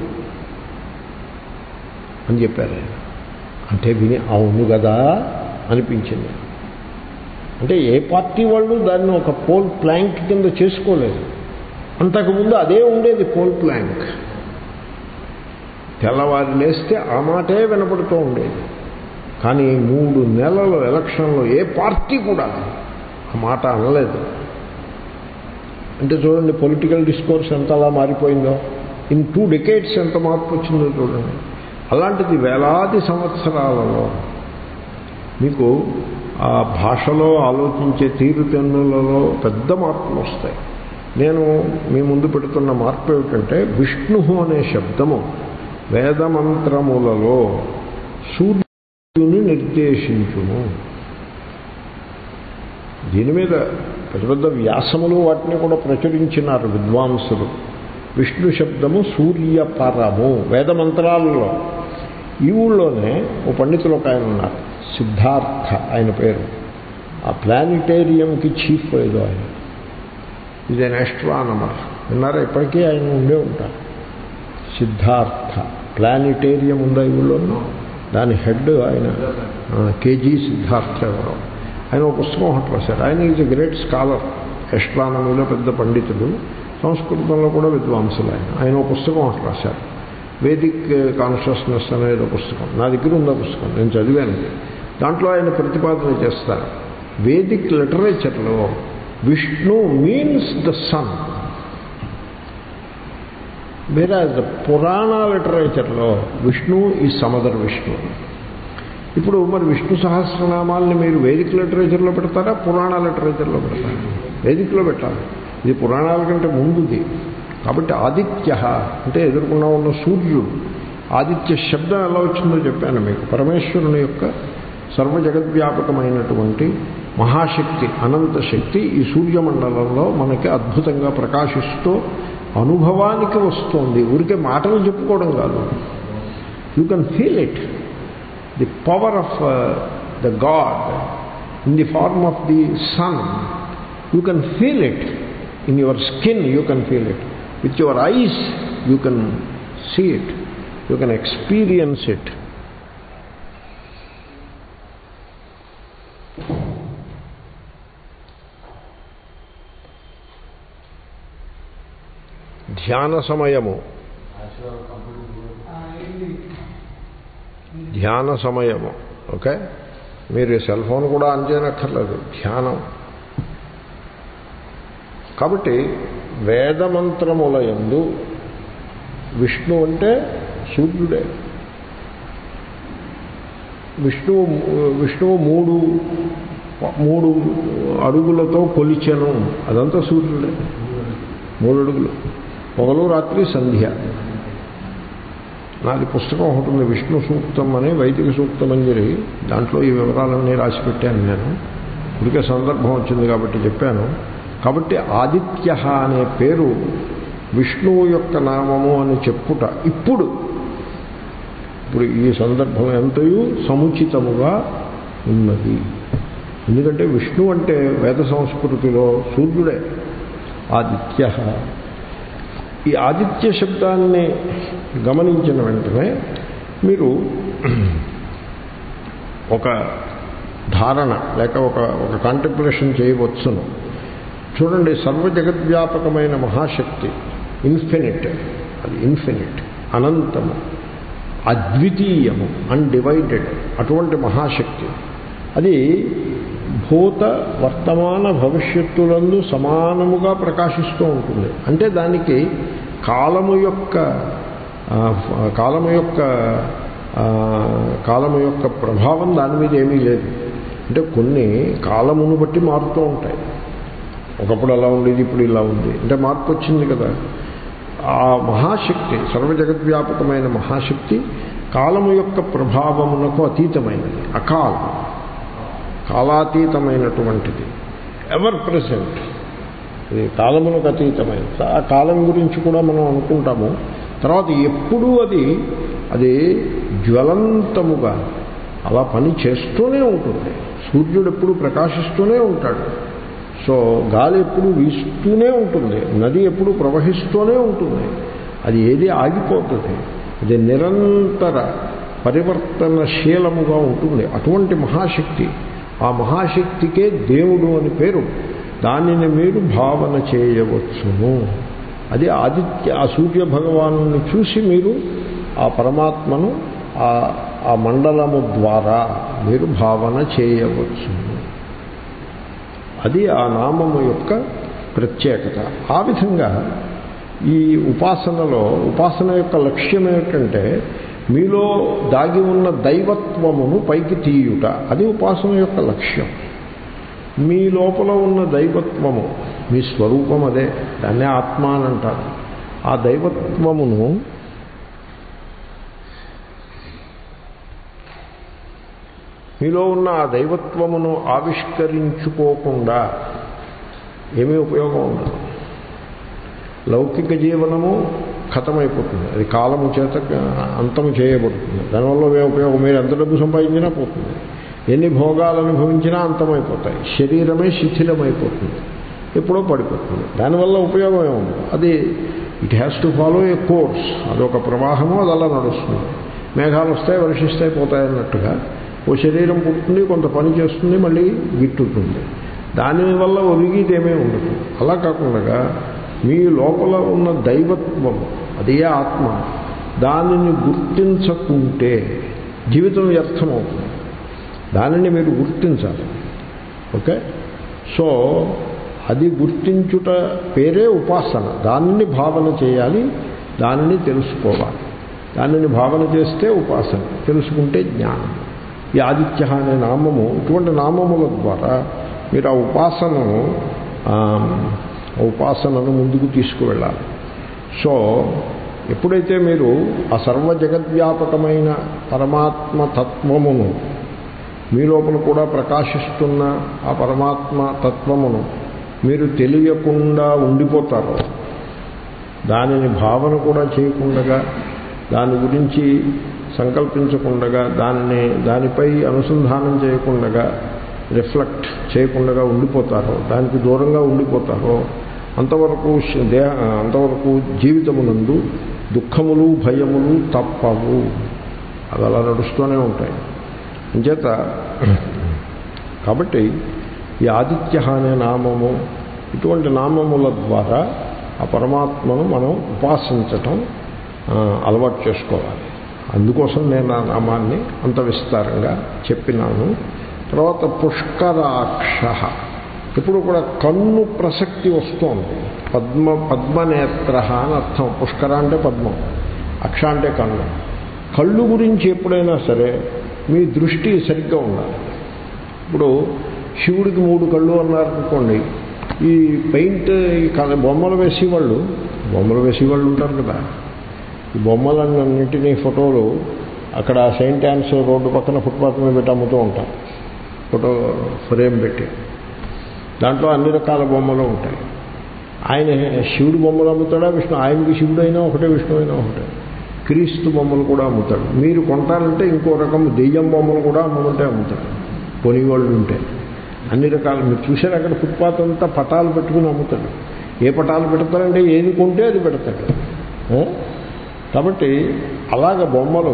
అని చెప్పారు ఆయన అంటే విని అవును కదా అనిపించింది అంటే ఏ పార్టీ వాళ్ళు దాన్ని ఒక పోల్ ప్లాంక్ కింద చేసుకోలేదు అంతకుముందు అదే ఉండేది పోల్ ప్లాంక్ తెల్లవారి లేస్తే ఆ మాటే వినపడుతూ ఉండేది కానీ మూడు నెలల ఎలక్షన్లో ఏ పార్టీ కూడా ఆ మాట అనలేదు అంటే చూడండి పొలిటికల్ డిస్కోర్స్ ఎంత అలా మారిపోయిందో ఇన్ టూ డికేట్స్ ఎంత మార్పు వచ్చిందో చూడండి అలాంటిది వేలాది సంవత్సరాలలో మీకు ఆ భాషలో ఆలోచించే తీరుతెన్నులలో పెద్ద మార్పులు వస్తాయి నేను మీ ముందు పెడుతున్న మార్పు ఏమిటంటే విష్ణు అనే శబ్దము వేదమంత్రములలో సూర్యుని నిర్దేశించును దీని మీద పెద్ద పెద్ద వ్యాసములు వాటిని కూడా ప్రచురించినారు విద్వాంసులు విష్ణు శబ్దము సూర్యపరము వేదమంత్రాలలో ఈ ఊళ్ళోనే ఓ పండితులు ఒక ఆయన ఉన్నారు సిద్ధార్థ ఆయన పేరు ఆ ప్లానిటేరియంకి చీఫ్ ఏదో ఆయన ఇది ఆయన ఆస్ట్రానమర్ విన్నారా ఇప్పటికీ ఆయన ఉండే ఉంటారు సిద్ధార్థ ప్లానిటేరియం ఉందా ఈ ఊళ్ళో దాని హెడ్ ఆయన కేజీ సిద్ధార్థ ఎవరో ఆయన ఒక పుస్తకం ఒకటి రాశారు ఆయన ఈజ్ ఎ గ్రేట్ స్కాలర్ ఎస్ట్రానమీలో పెద్ద పండితుడు సంస్కృతంలో కూడా విద్వాంసులు ఆయన ఆయన ఒక పుస్తకం ఒకటి రాశారు వేదిక్ కాన్షియస్నెస్ అనేది పుస్తకం నా దగ్గర ఉంది ఆ పుస్తకం నేను చదివాను దాంట్లో ఆయన ప్రతిపాదన చేస్తారు వేదిక్ లిటరేచర్లో విష్ణు మీన్స్ ద సన్ వేరే పురాణ లిటరేచర్లో విష్ణు ఈ సమదర్ విష్ణు ఇప్పుడు మరి విష్ణు సహస్రనామాల్ని మీరు వేదిక లిటరేచర్లో పెడతారా పురాణ లిటరేచర్లో పెడతారా వేదికలో పెట్టాలి ఇది పురాణాల కంటే ముందుది కాబట్టి ఆదిత్య అంటే ఎదుర్కొన్నా ఉన్న సూర్యుడు ఆదిత్య శబ్దం ఎలా వచ్చిందో చెప్పాను మీకు పరమేశ్వరుని యొక్క సర్వజగద్వ్యాపకమైనటువంటి మహాశక్తి అనంత శక్తి ఈ సూర్యమండలంలో మనకి అద్భుతంగా ప్రకాశిస్తూ అనుభవానికి వస్తుంది ఊరికే మాటలు చెప్పుకోవడం కాదు you can feel it the power of the god in the form of the sun you can feel it in your skin you can feel it with your eyes you can see it you can experience it ధ్యాన సమయము ధ్యాన సమయము okay మీరు cell phone కూడా on చేయనక్కర్లేదు ధ్యానం కాబట్టి వేదమంత్రముల యందు విష్ణు అంటే సూర్యుడే విష్ణువు విష్ణువు మూడు మూడు అడుగులతో కొలిచెను అదంతా సూర్యుడే మూడు అడుగులు పొగలు రాత్రి సంధ్య నాది పుస్తకం ఒకటి ఉంది విష్ణు సూక్తం అని వైదిక సూక్తం అని చెప్పి దాంట్లో ఈ వివరాలన్నీ రాసి పెట్టాను నేను ఇదికే సందర్భం వచ్చింది కాబట్టి చెప్పాను కాబట్టి ఆదిత్య అనే పేరు విష్ణువు యొక్క నామము అని చెప్పుట ఇప్పుడు ఇప్పుడు ఈ సందర్భం ఎంతయూ సముచితముగా ఉన్నది ఎందుకంటే విష్ణు అంటే వేద సంస్కృతిలో సూర్యుడే ఆదిత్య ఈ ఆదిత్య శబ్దాన్ని గమనించిన వెంటనే మీరు ఒక ధారణ లేక ఒక ఒక కాంటెంప్లేషన్ చేయవచ్చును చూడండి సర్వజగద్వ్యాపకమైన మహాశక్తి ఇన్ఫినిట్ అది ఇన్ఫినిట్ అనంతము అద్వితీయము అన్డివైడెడ్ అటువంటి మహాశక్తి అది భూత వర్తమాన భవిష్యత్తులందు సమానముగా ప్రకాశిస్తూ ఉంటుంది అంటే దానికి కాలము యొక్క కాలము యొక్క కాలము యొక్క ప్రభావం దాని మీద ఏమీ లేదు అంటే కొన్ని కాలమును బట్టి మారుతూ ఉంటాయి ఒకప్పుడు అలా ఉండేది ఇప్పుడు ఇలా ఉంది అంటే మార్పు వచ్చింది కదా ఆ మహాశక్తి సర్వజగద్వ్యాపకమైన మహాశక్తి కాలము యొక్క ప్రభావమునకు అతీతమైనది అకాలం కాలాతీతమైనటువంటిది ఎవర్ ప్రజెంట్ ఇది కాలమునకు అతీతమైనది ఆ కాలం గురించి కూడా మనం అనుకుంటాము తర్వాత ఎప్పుడూ అది అది జ్వలంతముగా అలా పని చేస్తూనే ఉంటుంది సూర్యుడు ఎప్పుడు ప్రకాశిస్తూనే ఉంటాడు సో గాలి ఎప్పుడు వీస్తూనే ఉంటుంది నది ఎప్పుడు ప్రవహిస్తూనే ఉంటుంది అది ఏది ఆగిపోతుంది అది నిరంతర పరివర్తనశీలముగా ఉంటుంది అటువంటి మహాశక్తి ఆ మహాశక్తికే దేవుడు అని పేరు దానిని మీరు భావన చేయవచ్చును అది ఆదిత్య ఆ సూర్య భగవాను చూసి మీరు ఆ పరమాత్మను ఆ ఆ మండలము ద్వారా మీరు భావన చేయవచ్చును అది ఆ నామము యొక్క ప్రత్యేకత ఆ విధంగా ఈ ఉపాసనలో ఉపాసన యొక్క లక్ష్యం ఏమిటంటే మీలో దాగి ఉన్న దైవత్వమును పైకి తీయుట అది ఉపాసన యొక్క లక్ష్యం మీ లోపల ఉన్న దైవత్వము మీ స్వరూపం అదే దాన్నే ఆత్మ అని అంటారు ఆ దైవత్వమును మీలో ఉన్న ఆ దైవత్వమును ఆవిష్కరించుకోకుండా ఏమీ ఉపయోగం ఉండదు లౌకిక జీవనము ఖతమైపోతుంది అది కాలము చేత అంతము చేయబడుతుంది దానివల్ల ఏ ఉపయోగం మీరు ఎంత డబ్బు సంపాదించినా పోతుంది ఎన్ని భోగాలు అనుభవించినా అంతమైపోతాయి శరీరమే శిథిలమైపోతుంది ఎప్పుడో పడిపోతుంది దానివల్ల ఉపయోగం ఏముంది అది it has to follow a course అదొక ప్రవాహము అది అలా నడుస్తుంది మేఘాలు వస్తాయి వర్షిస్తాయి పోతాయి అన్నట్టుగా ఓ శరీరం పుట్టింది కొంత పని చేస్తుంది మళ్ళీ గిట్టుతుంది దానివల్ల ఒరిగిదేమీ ఉండదు అలా కాకుండా మీ లోపల ఉన్న దైవత్వం అదే ఆత్మ దానిని గుర్తించకుంటే జీవితం వ్యర్థమవుతుంది దానిని మీరు గుర్తించాలి ఓకే సో అది గుర్తించుట పేరే ఉపాసన దానిని భావన చేయాలి దానిని తెలుసుకోవాలి దానిని భావన చేస్తే ఉపాసన తెలుసుకుంటే జ్ఞానం ఈ ఆదిత్య అనే నామము ఇటువంటి నామముల ద్వారా మీరు ఆ ఉపాసనను ఉపాసనను ముందుకు తీసుకువెళ్ళాలి సో ఎప్పుడైతే మీరు ఆ సర్వ జగద్వ్యాపకమైన పరమాత్మ తత్వమును మీ లోపల కూడా ప్రకాశిస్తున్న ఆ పరమాత్మ తత్వమును మీరు తెలియకుండా ఉండిపోతారో దానిని భావన కూడా చేయకుండా దాని గురించి సంకల్పించకుండా దానిని దానిపై అనుసంధానం చేయకుండా రిఫ్లెక్ట్ చేయకుండా ఉండిపోతారో దానికి దూరంగా ఉండిపోతారో అంతవరకు దేహ అంతవరకు జీవితమునందు దుఃఖములు భయములు తప్పవు అవి అలా నడుస్తూనే ఉంటాయి అంచేత కాబట్టి ఈ ఆదిత్య అనే నామము ఇటువంటి నామముల ద్వారా ఆ పరమాత్మను మనం ఉపాసించటం అలవాటు చేసుకోవాలి అందుకోసం నేను ఆ నామాన్ని అంత విస్తారంగా చెప్పినాను తర్వాత పుష్కరాక్ష ఇప్పుడు కూడా కన్ను ప్రసక్తి వస్తోంది పద్మ పద్మనేత్ర అని అర్థం పుష్కర అంటే పద్మం అక్ష అంటే కన్ను కళ్ళు గురించి ఎప్పుడైనా సరే మీ దృష్టి సరిగ్గా ఉండాలి ఇప్పుడు శివుడికి మూడు కళ్ళు అన్నారనుకోండి ఈ పెయింట్ ఈ బొమ్మలు వేసేవాళ్ళు బొమ్మలు వేసేవాళ్ళు ఉంటారు కదా ఈ బొమ్మలన్నింటినీ ఫోటోలు అక్కడ సెయింట్ యాన్స్ రోడ్డు పక్కన ఫుట్పాత్ మీద పెట్టి అమ్ముతూ ఉంటారు ఫోటో ఫ్రేమ్ పెట్టి దాంట్లో అన్ని రకాల బొమ్మలు ఉంటాయి ఆయన శివుడు బొమ్మలు అమ్ముతాడా విష్ణు ఆయనకి శివుడు అయినా ఒకటే విష్ణు అయినా ఒకటే క్రీస్తు బొమ్మలు కూడా అమ్ముతాడు మీరు కొంటారంటే ఇంకో రకం దెయ్యం బొమ్మలు కూడా అమ్మమంటే అమ్ముతాడు కొనివాళ్ళు ఉంటే అన్ని రకాలు మీరు చూసారు అక్కడ ఫుట్పాత్ అంతా పటాలు పెట్టుకుని అమ్ముతాడు ఏ పటాలు పెడతారంటే ఏది కొంటే అది పెడతాడు కాబట్టి అలాగ బొమ్మలు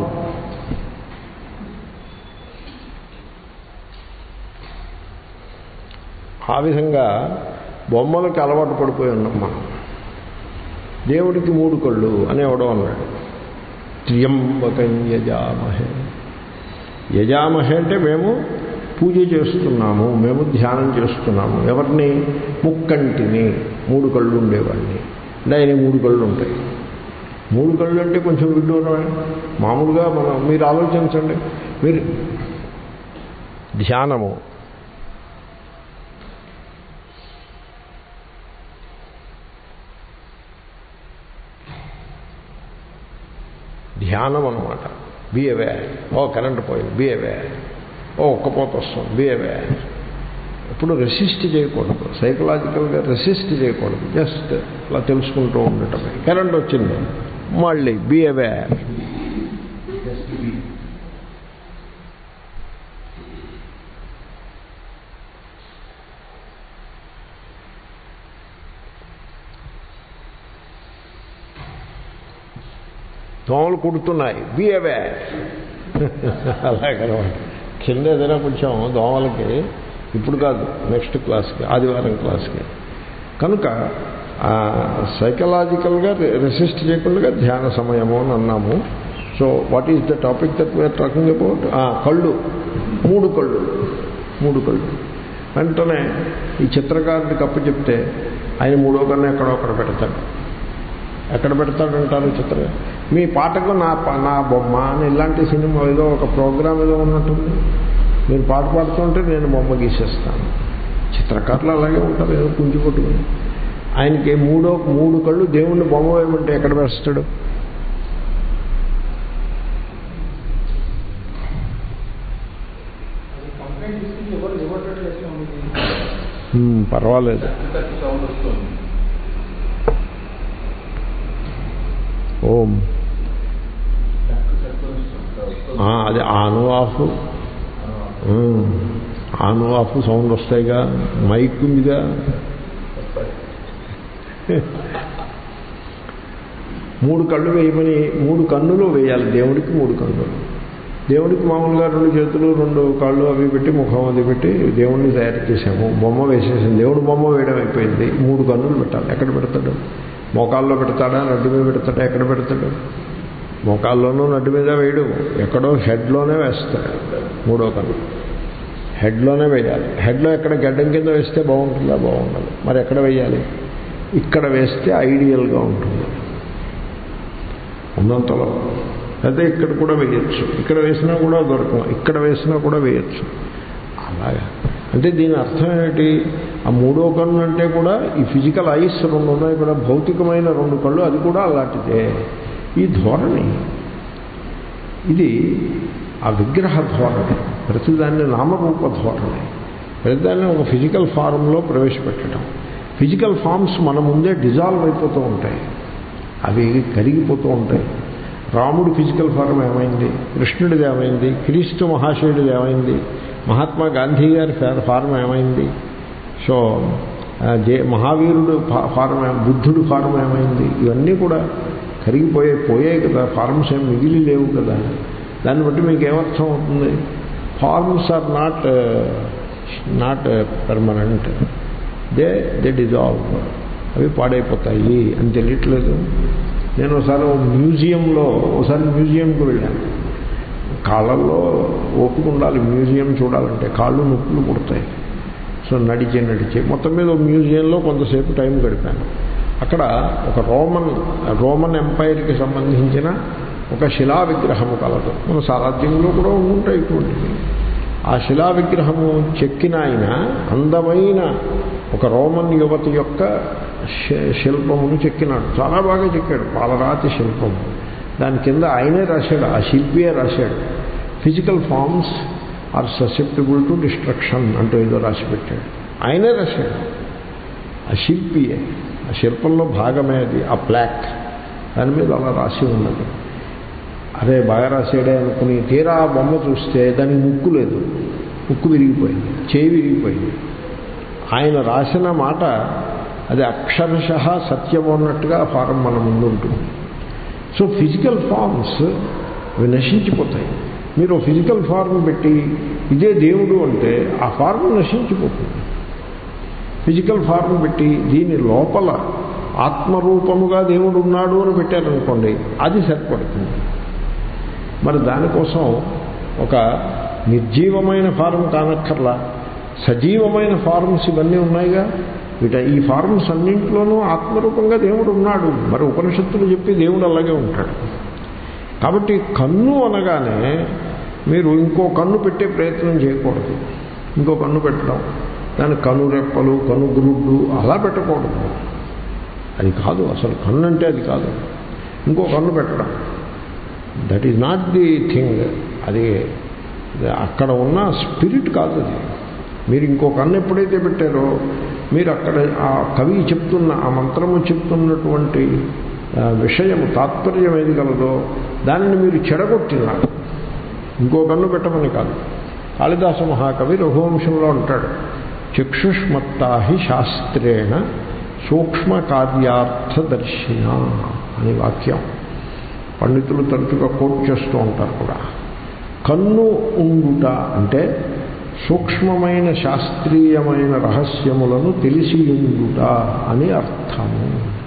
ఆ విధంగా బొమ్మలకి అలవాటు పడిపోయి ఉన్నాం మనం దేవుడికి మూడు కళ్ళు అని ఎవడో అన్నాడు త్ర్యంబకం యజామహే యజామహే అంటే మేము పూజ చేస్తున్నాము మేము ధ్యానం చేస్తున్నాము ఎవరిని ముక్కంటిని మూడు కళ్ళు ఉండేవాడిని అంటే ఆయన మూడు కళ్ళు ఉంటాయి మూడు కళ్ళు అంటే కొంచెం విడ్డూరమే మామూలుగా మనం మీరు ఆలోచించండి మీరు ధ్యానము ధ్యానం అనమాట బీ అవే ఓ కరెంట్ పోయింది బీ అవే ఓ ఒక్కపోత వస్తుంది బీ అవే ఎప్పుడు రెసిస్ట్ చేయకూడదు సైకలాజికల్గా రెసిస్ట్ చేయకూడదు జస్ట్ అలా తెలుసుకుంటూ ఉండటమే కరెంట్ వచ్చింది మళ్ళీ బీ అవే దోమలు కుడుతున్నాయి బి అవే అలాగనమాట కింద ఏదైనా కొంచెం దోమలకి ఇప్పుడు కాదు నెక్స్ట్ క్లాస్కి ఆదివారం క్లాస్కి కనుక సైకలాజికల్గా రెసిస్ట్ చేయకుండా ధ్యాన సమయము అని అన్నాము so what is the topic that we're talking about కళ్ళు మూడు కళ్ళు మూడు కళ్ళు వెంటనే ఈ చిత్రకారుడికి అప్పు చెప్తే ఆయన మూడో కన్నా ఎక్కడో అక్కడ పెడతాడు ఎక్కడ పెడతాడంటారు చిత్ర మీ పాటకు నా ప- నా బొమ్మ అని ఇలాంటి సినిమా ఏదో ఒక ప్రోగ్రామ్ ఏదో ఉన్నట్టుంది మీరు పాట పాడుతుంటే నేను బొమ్మ గీసేస్తాను చిత్రకారులు అలాగే ఉంటారు ఏదో కుంచి కొట్టుకుని ఆయనకి మూడో మూడు కళ్ళు దేవుణ్ణి బొమ్మ వేయమంటే ఎక్కడ వేస్తాడు కంప్లైంట్ తీసుకుని ఎవరు ఇవ్వట్లేదు స్వామిజీ హ్మ్, పర్వాలేదు సౌండ్ వస్తుంది ఓం ఆ, అది ఆను ఆఫ్ ఉమ్, ఆను ఆఫ్ సౌండ్ వస్తాయిగా మైక్ ఉందిగా మూడు కళ్ళు వేయమని మూడు కన్నులు వేయాలి దేవుడికి మూడు కన్నులు దేవుడికి మామూలుగా రెండు చేతులు రెండు కాళ్ళు అవి పెట్టి ముఖం అది పెట్టి దేవుడిని తయారు చేసాము బొమ్మ వేసేసింది దేవుడు బొమ్మ వేయడం అయిపోయింది మూడు కన్నులు పెట్టాలి ఎక్కడ పెడతాడు మోకాల్లో పెడతాడా నడ్డు మీద పెడతాడా ఎక్కడ పెడతాడు మోకాల్లోనూ నడ్డు మీద వేయడు ఎక్కడో హెడ్లోనే వేస్తాడు మూడో కన్ను హెడ్లోనే వేయాలి హెడ్లో ఎక్కడ గడ్డం కింద వేస్తే బాగుంటుందా బాగుండదు మరి ఎక్కడ వేయాలి ఇక్కడ వేస్తే ఐడియల్గా ఉంటుంది ఉన్నంతలో అయితే ఇక్కడ కూడా వేయచ్చు ఇక్కడ వేసినా కూడా దొరకం ఇక్కడ వేసినా కూడా వేయచ్చు అలాగా అంటే దీని అర్థం ఏమిటి ఆ మూడో కన్ను అంటే కూడా ఈ ఫిజికల్ ఐస్ రెండు ఉన్నాయి కూడా భౌతికమైన రెండు కళ్ళు అది కూడా అలాంటిదే ఈ ధోరణి ఇది ఆ విగ్రహ ధోరణి ప్రతిదాన్ని నామరూప ధోరణి ప్రతిదాన్ని ఒక ఫిజికల్ ఫారంలో ప్రవేశపెట్టడం ఫిజికల్ ఫామ్స్ మన ముందే డిజాల్వ్ అయిపోతూ ఉంటాయి అవి కరిగిపోతూ ఉంటాయి రాముడు ఫిజికల్ ఫారం ఏమైంది కృష్ణుడిది ఏమైంది క్రీస్తు మహాశయుడిది ఏమైంది మహాత్మా గాంధీ గారి ఫా- ఫారం ఏమైంది సో ఆ, జే మహావీరుడు ఫా- ఫారం ఏ- బుద్ధుడు ఫారం ఏమైంది ఇవన్నీ కూడా కరిగిపోయే పోయాయి కదా ఫార్మ్స్ ఏం మిగిలి లేవు కదా దాన్ని బట్టి మీకు ఏమర్థం అవుతుంది forms are not not permanent they they dissolve అవి పాడైపోతాయి అని తెలియట్లేదు నేను ఒకసారి ఓ మ్యూజియంలో ఒకసారి మ్యూజియంకి వెళ్ళాను కాళ్ళల్లో ఓపిక ఉండాలి మ్యూజియం చూడాలంటే కాళ్ళు నొప్పులు పుడతాయి సో నడిచే నడిచే మొత్తం మీద ఓ మ్యూజియంలో కొంతసేపు టైం గడిపాను అక్కడ ఒక రోమన్ రోమన్ ఎంపైర్కి సంబంధించిన ఒక శిలా విగ్రహము కలదు మన సారాధ్యంలో కూడా ఉండుంటాయి ఇటువంటివి ఆ శిలా విగ్రహము చెక్కిన ఆయన అందమైన ఒక రోమన్ యువతి యొక్క శి- శిల్పమును చెక్కినాడు చాలా బాగా చెక్కాడు పాలరాతి శిల్పము దాని కింద ఆయనే రాశాడు ఆ శిల్పియే రాశాడు physical forms are susceptible to destruction అంటూ ఏదో రాసి పెట్టాడు ఆయనే రాశాడు ఆ శిల్పియే ఆ శిల్పంలో భాగమే అది ఆ ప్లాక్ దాని మీద అలా రాసి ఉన్నది అరే బాగా రాసాడే అనుకుని తీరా ఆ బొమ్మ చూస్తే దానికి ముక్కు లేదు ముక్కు విరిగిపోయింది చేయి విరిగిపోయింది ఆయన రాసిన మాట అది అక్షరశ సత్యం అన్నట్టుగా ఆ ఫారం మన ముందు ఉంటుంది సో ఫిజికల్ ఫార్మ్స్ అవి నశించిపోతాయి మీరు ఫిజికల్ ఫార్మ్ పెట్టి ఇదే దేవుడు అంటే ఆ ఫార్మ్ నశించిపోతుంది ఫిజికల్ ఫార్మ్ పెట్టి దీని లోపల ఆత్మరూపముగా దేవుడు ఉన్నాడు అని పెట్టారనుకోండి అది సరిపడుతుంది మరి దానికోసం ఒక నిర్జీవమైన ఫారం కానక్కర్లా సజీవమైన ఫార్మ్స్ ఇవన్నీ ఉన్నాయిగా వీట ఈ ఫార్మ్స్ అన్నింటిలోనూ ఆత్మరూపంగా దేవుడు ఉన్నాడు మరి ఉపనిషత్తులు చెప్పి దేవుడు అలాగే ఉంటాడు కాబట్టి కన్ను అనగానే మీరు ఇంకో కన్ను పెట్టే ప్రయత్నం చేయకూడదు ఇంకో కన్ను పెట్టడం దాని కను రెప్పలు కను గురుడ్డు అలా పెట్టకూడదు అది కాదు అసలు కన్ను అంటే అది కాదు ఇంకో కన్ను పెట్టడం that is not the thing అది అక్కడ ఉన్న స్పిరిట్ కాదు అది మీరు ఇంకో కన్ను ఎప్పుడైతే పెట్టారో మీరు అక్కడ ఆ కవి చెప్తున్న ఆ మంత్రము చెప్తున్నటువంటి ఆ, విషయము తాత్పర్యం ఏది కలదో దానిని మీరు చెడగొట్టినారు ఇంకో కన్ను పెట్టమని కాదు కాళిదాస మహాకవి రఘువంశంలో అంటాడు చక్షుష్మత్తాహి శాస్త్రేణ సూక్ష్మ కార్యార్థదర్శిన అని వాక్యం పండితులు తరచుగా కోట్ చేస్తూ ఉంటారు కూడా కన్ను ఉండుట అంటే సూక్ష్మమైన శాస్త్రీయమైన రహస్యములను తెలిసి ఉండుట అని అర్థము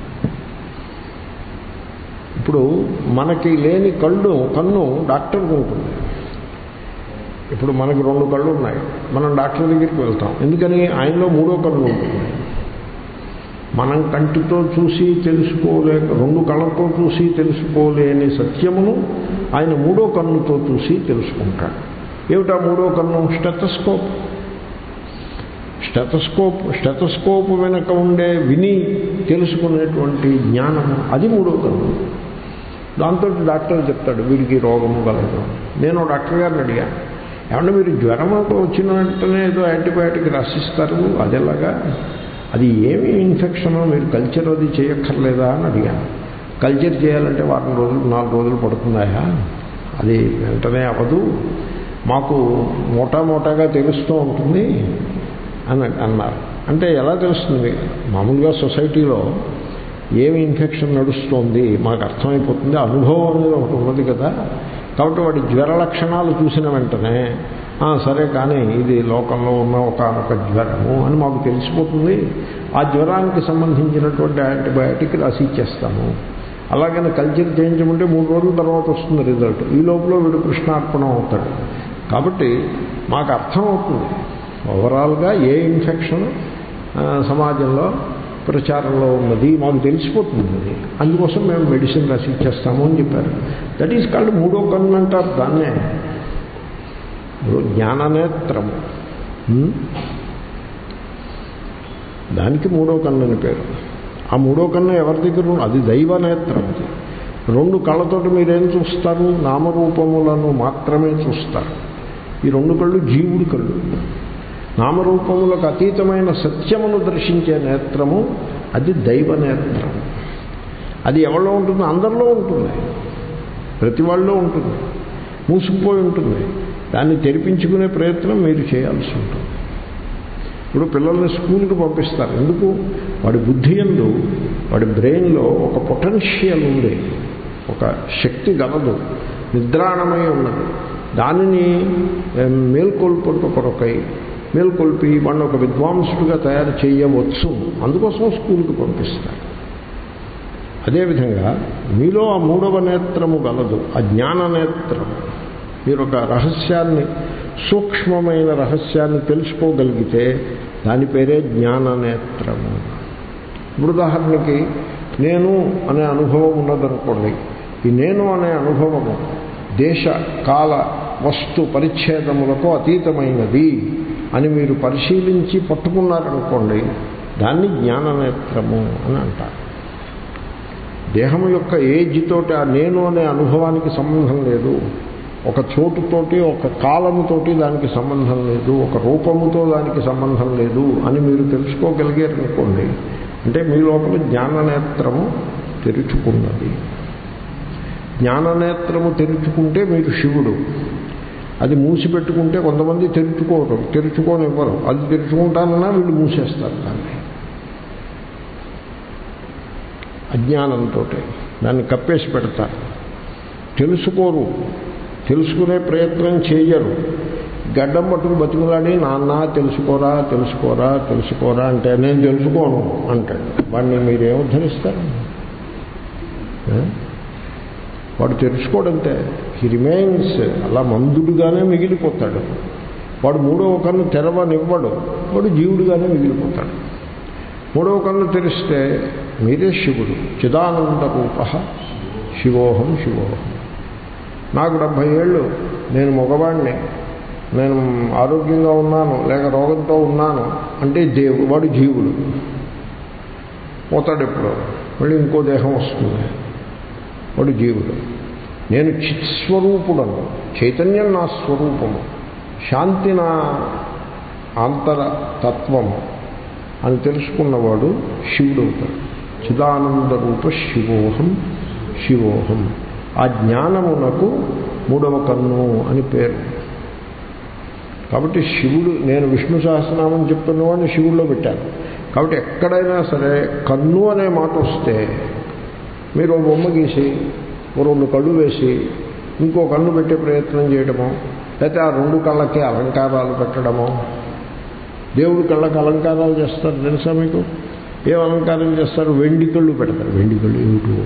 ఇప్పుడు మనకి లేని కళ్ళు కన్ను డాక్టర్కి ఉంటుంది ఇప్పుడు మనకి రెండు కళ్ళు ఉన్నాయి మనం డాక్టర్ దగ్గరికి వెళ్తాం ఎందుకని ఆయనలో మూడో కన్ను ఉంటుంది మనం కంటితో చూసి తెలుసుకోలేక రెండు కళ్ళతో చూసి తెలుసుకోలేని సత్యమును ఆయన మూడో కన్నుతో చూసి తెలుసుకుంటాడు ఏమిటా మూడో కన్ను స్టెతస్కోప్ స్టెతస్కోప్ స్టెతస్కోప్ వెనక ఉండే విని తెలుసుకునేటువంటి జ్ఞానము అది మూడో కన్ను దాంతో డాక్టర్ చెప్తాడు వీడికి రోగము కలదు నేను డాక్టర్ గారిని అడిగాను ఏమన్నా మీరు జ్వరం వచ్చిన వెంటనే ఏదో యాంటీబయాటిక్ రాసిస్తారు అదేలాగా అది ఏమి ఇన్ఫెక్షనో మీరు కల్చర్ అది చేయక్కర్లేదా అని అడిగాను కల్చర్ చేయాలంటే వారం రోజులు నాలుగు రోజులు పడుతుందాయా అది వెంటనే అవ్వదు మాకు మోటా మోటాగా తెలుస్తూ ఉంటుంది అని అన్నారు అంటే ఎలా తెలుస్తుంది మామూలుగా సొసైటీలో ఏమి ఇన్ఫెక్షన్ నడుస్తోంది మాకు అర్థమైపోతుంది అనుభవం అనేది ఒకటి ఉన్నది కదా కాబట్టి వాడి జ్వర లక్షణాలు చూసిన వెంటనే "ఆ, సరే కానీ ఇది లోకంలో ఉన్న ఒకనొక జ్వరము అని మాకు తెలిసిపోతుంది ఆ జ్వరానికి సంబంధించినటువంటి యాంటీబయాటిక్ రాసి ఇచ్చేస్తాము అలాగని కల్చర్ చేయించమంటే మూడు రోజుల తర్వాత వస్తుంది రిజల్ట్ ఈ లోపల వీడు కృష్ణార్పణం అవుతాడు కాబట్టి మాకు అర్థమవుతుంది ఓవరాల్గా ఏ ఇన్ఫెక్షన్ ఆ, సమాజంలో ప్రచారంలో ఉన్నది మాకు తెలిసిపోతుంది అది అందుకోసం మేము మెడిసిన్ రాసి ఇచ్చేస్తాము అని చెప్పారు దట్ ఈస్ కాల్డ్ మూడో కన్ను అంటారు దాన్నే ఇప్పుడు జ్ఞాననేత్రము హ్మ్? దానికి మూడో కన్ను అని పేరు ఆ మూడో కన్ను ఎవరి దగ్గర ఉంది? అది దైవ నేత్రం అది రెండు కళ్ళతోటి మీరేం చూస్తారు నామరూపములను మాత్రమే చూస్తారు ఈ రెండు కళ్ళు జీవుడి కళ్ళు నామరూపములకు అతీతమైన సత్యమును దర్శించే నేత్రము అది దైవ నేత్రం అది ఎవరిలో ఉంటుంది అందరిలో ఉంటుంది ప్రతి వాళ్ళలో ఉంటుంది మూసుకుపోయి ఉంటుంది దాన్ని తెరిపించుకునే ప్రయత్నం మీరు చేయాల్సి ఉంటుంది ఇప్పుడు పిల్లల్ని స్కూల్కి పంపిస్తారు ఎందుకు వాడి బుద్ధి ఎందు వాడి బ్రెయిన్లో ఒక పొటెన్షియల్ ఉంది ఒక శక్తి గలదు నిద్రాణమై ఉన్నది దానిని ఏం, మేల్కొల్పుట కొరకై మేల్కొల్పి వాడిని ఒక విద్వాంసుడిగా తయారు చేయవచ్చు అందుకోసం స్కూల్కి పంపిస్తారు అదేవిధంగా మీలో ఆ మూడవ నేత్రము గలదు ఆ జ్ఞాన నేత్రము మీరు ఒక రహస్యాన్ని సూక్ష్మమైన రహస్యాన్ని తెలుసుకోగలిగితే దాని పేరే జ్ఞాన నేత్రము ఇప్పుడు ఉదాహరణకి నేను అనే అనుభవం ఉన్నదనుకోండి ఈ నేను అనే అనుభవము దేశ కాల వస్తు పరిచ్ఛేదములకు అతీతమైనది అని మీరు పరిశీలించి పట్టుకున్నారనుకోండి దాన్ని జ్ఞాననేత్రము అని అంటారు దేహం యొక్క ఏజ్ తోటి ఆ నేను అనే అనుభవానికి సంబంధం లేదు ఒక చోటుతోటి ఒక కాలముతోటి దానికి సంబంధం లేదు ఒక రూపముతో దానికి సంబంధం లేదు అని మీరు తెలుసుకోగలిగారనుకోండి అంటే మీ లోపల జ్ఞాననేత్రము తెరుచుకున్నది జ్ఞాననేత్రము తెరుచుకుంటే మీరు శివుడు అది మూసిపెట్టుకుంటే కొంతమంది తెరుచుకోరు తెరుచుకోనివ్వరు అది తెరుచుకుంటానన్నా వీళ్ళు మూసేస్తారు దాన్ని అజ్ఞానంతో దాన్ని కప్పేసి పెడతారు తెలుసుకోరు తెలుసుకునే ప్రయత్నం చేయరు గడ్డం పట్టుకు బతుకులాడి నాన్న తెలుసుకోరా తెలుసుకోరా తెలుసుకోరా అంటే నేను తెలుసుకోను అంటాడు వాడిని మీరేం ఉద్ధరిస్తారు ఏ? వాడు తెలుసుకోడంతే హీ రిమైన్స్ అలా మందుడుగానే మిగిలిపోతాడు వాడు మూడవ కన్ను తెరవనివ్వడు వాడు జీవుడుగానే మిగిలిపోతాడు మూడవ కన్ను తెరిస్తే మీరే శివుడు చిదానంద రూప శివోహం శివోహం నాకు డెబ్భై ఏళ్ళు నేను మగవాడిని నేను ఆరోగ్యంగా ఉన్నాను లేక రోగంతో ఉన్నాను అంటే దేవుడు వాడు జీవుడు పోతాడు ఎప్పుడు మళ్ళీ ఇంకో దేహం వస్తుంది వాడు జీవుడు నేను చిత్స్వరూపుడను చైతన్యం నా స్వరూపము శాంతి నా ఆంతర తత్వము అని తెలుసుకున్నవాడు శివుడు అవుతాడు చిదానంద రూప శివోహం శివోహం ఆ జ్ఞానమునకు మూడవ కన్ను అని పేరు కాబట్టి శివుడు నేను విష్ణు సహస్రనామం చెప్తున్నవాడిని శివుల్లో పెట్టాను కాబట్టి ఎక్కడైనా సరే కన్ను అనే మాట వస్తే మీరు ఓ బొమ్మ గీసి ఓ రెండు కళ్ళు వేసి ఇంకో కన్ను పెట్టే ప్రయత్నం చేయడమో లేకపోతే ఆ రెండు కళ్ళకి అలంకారాలు పెట్టడమో దేవుడి కళ్ళకి అలంకారాలు చేస్తారు తెలుసా మీకు ఏం అలంకారం చేస్తారు వెండి కళ్ళు పెడతారు వెండి కళ్ళు ఏమిటి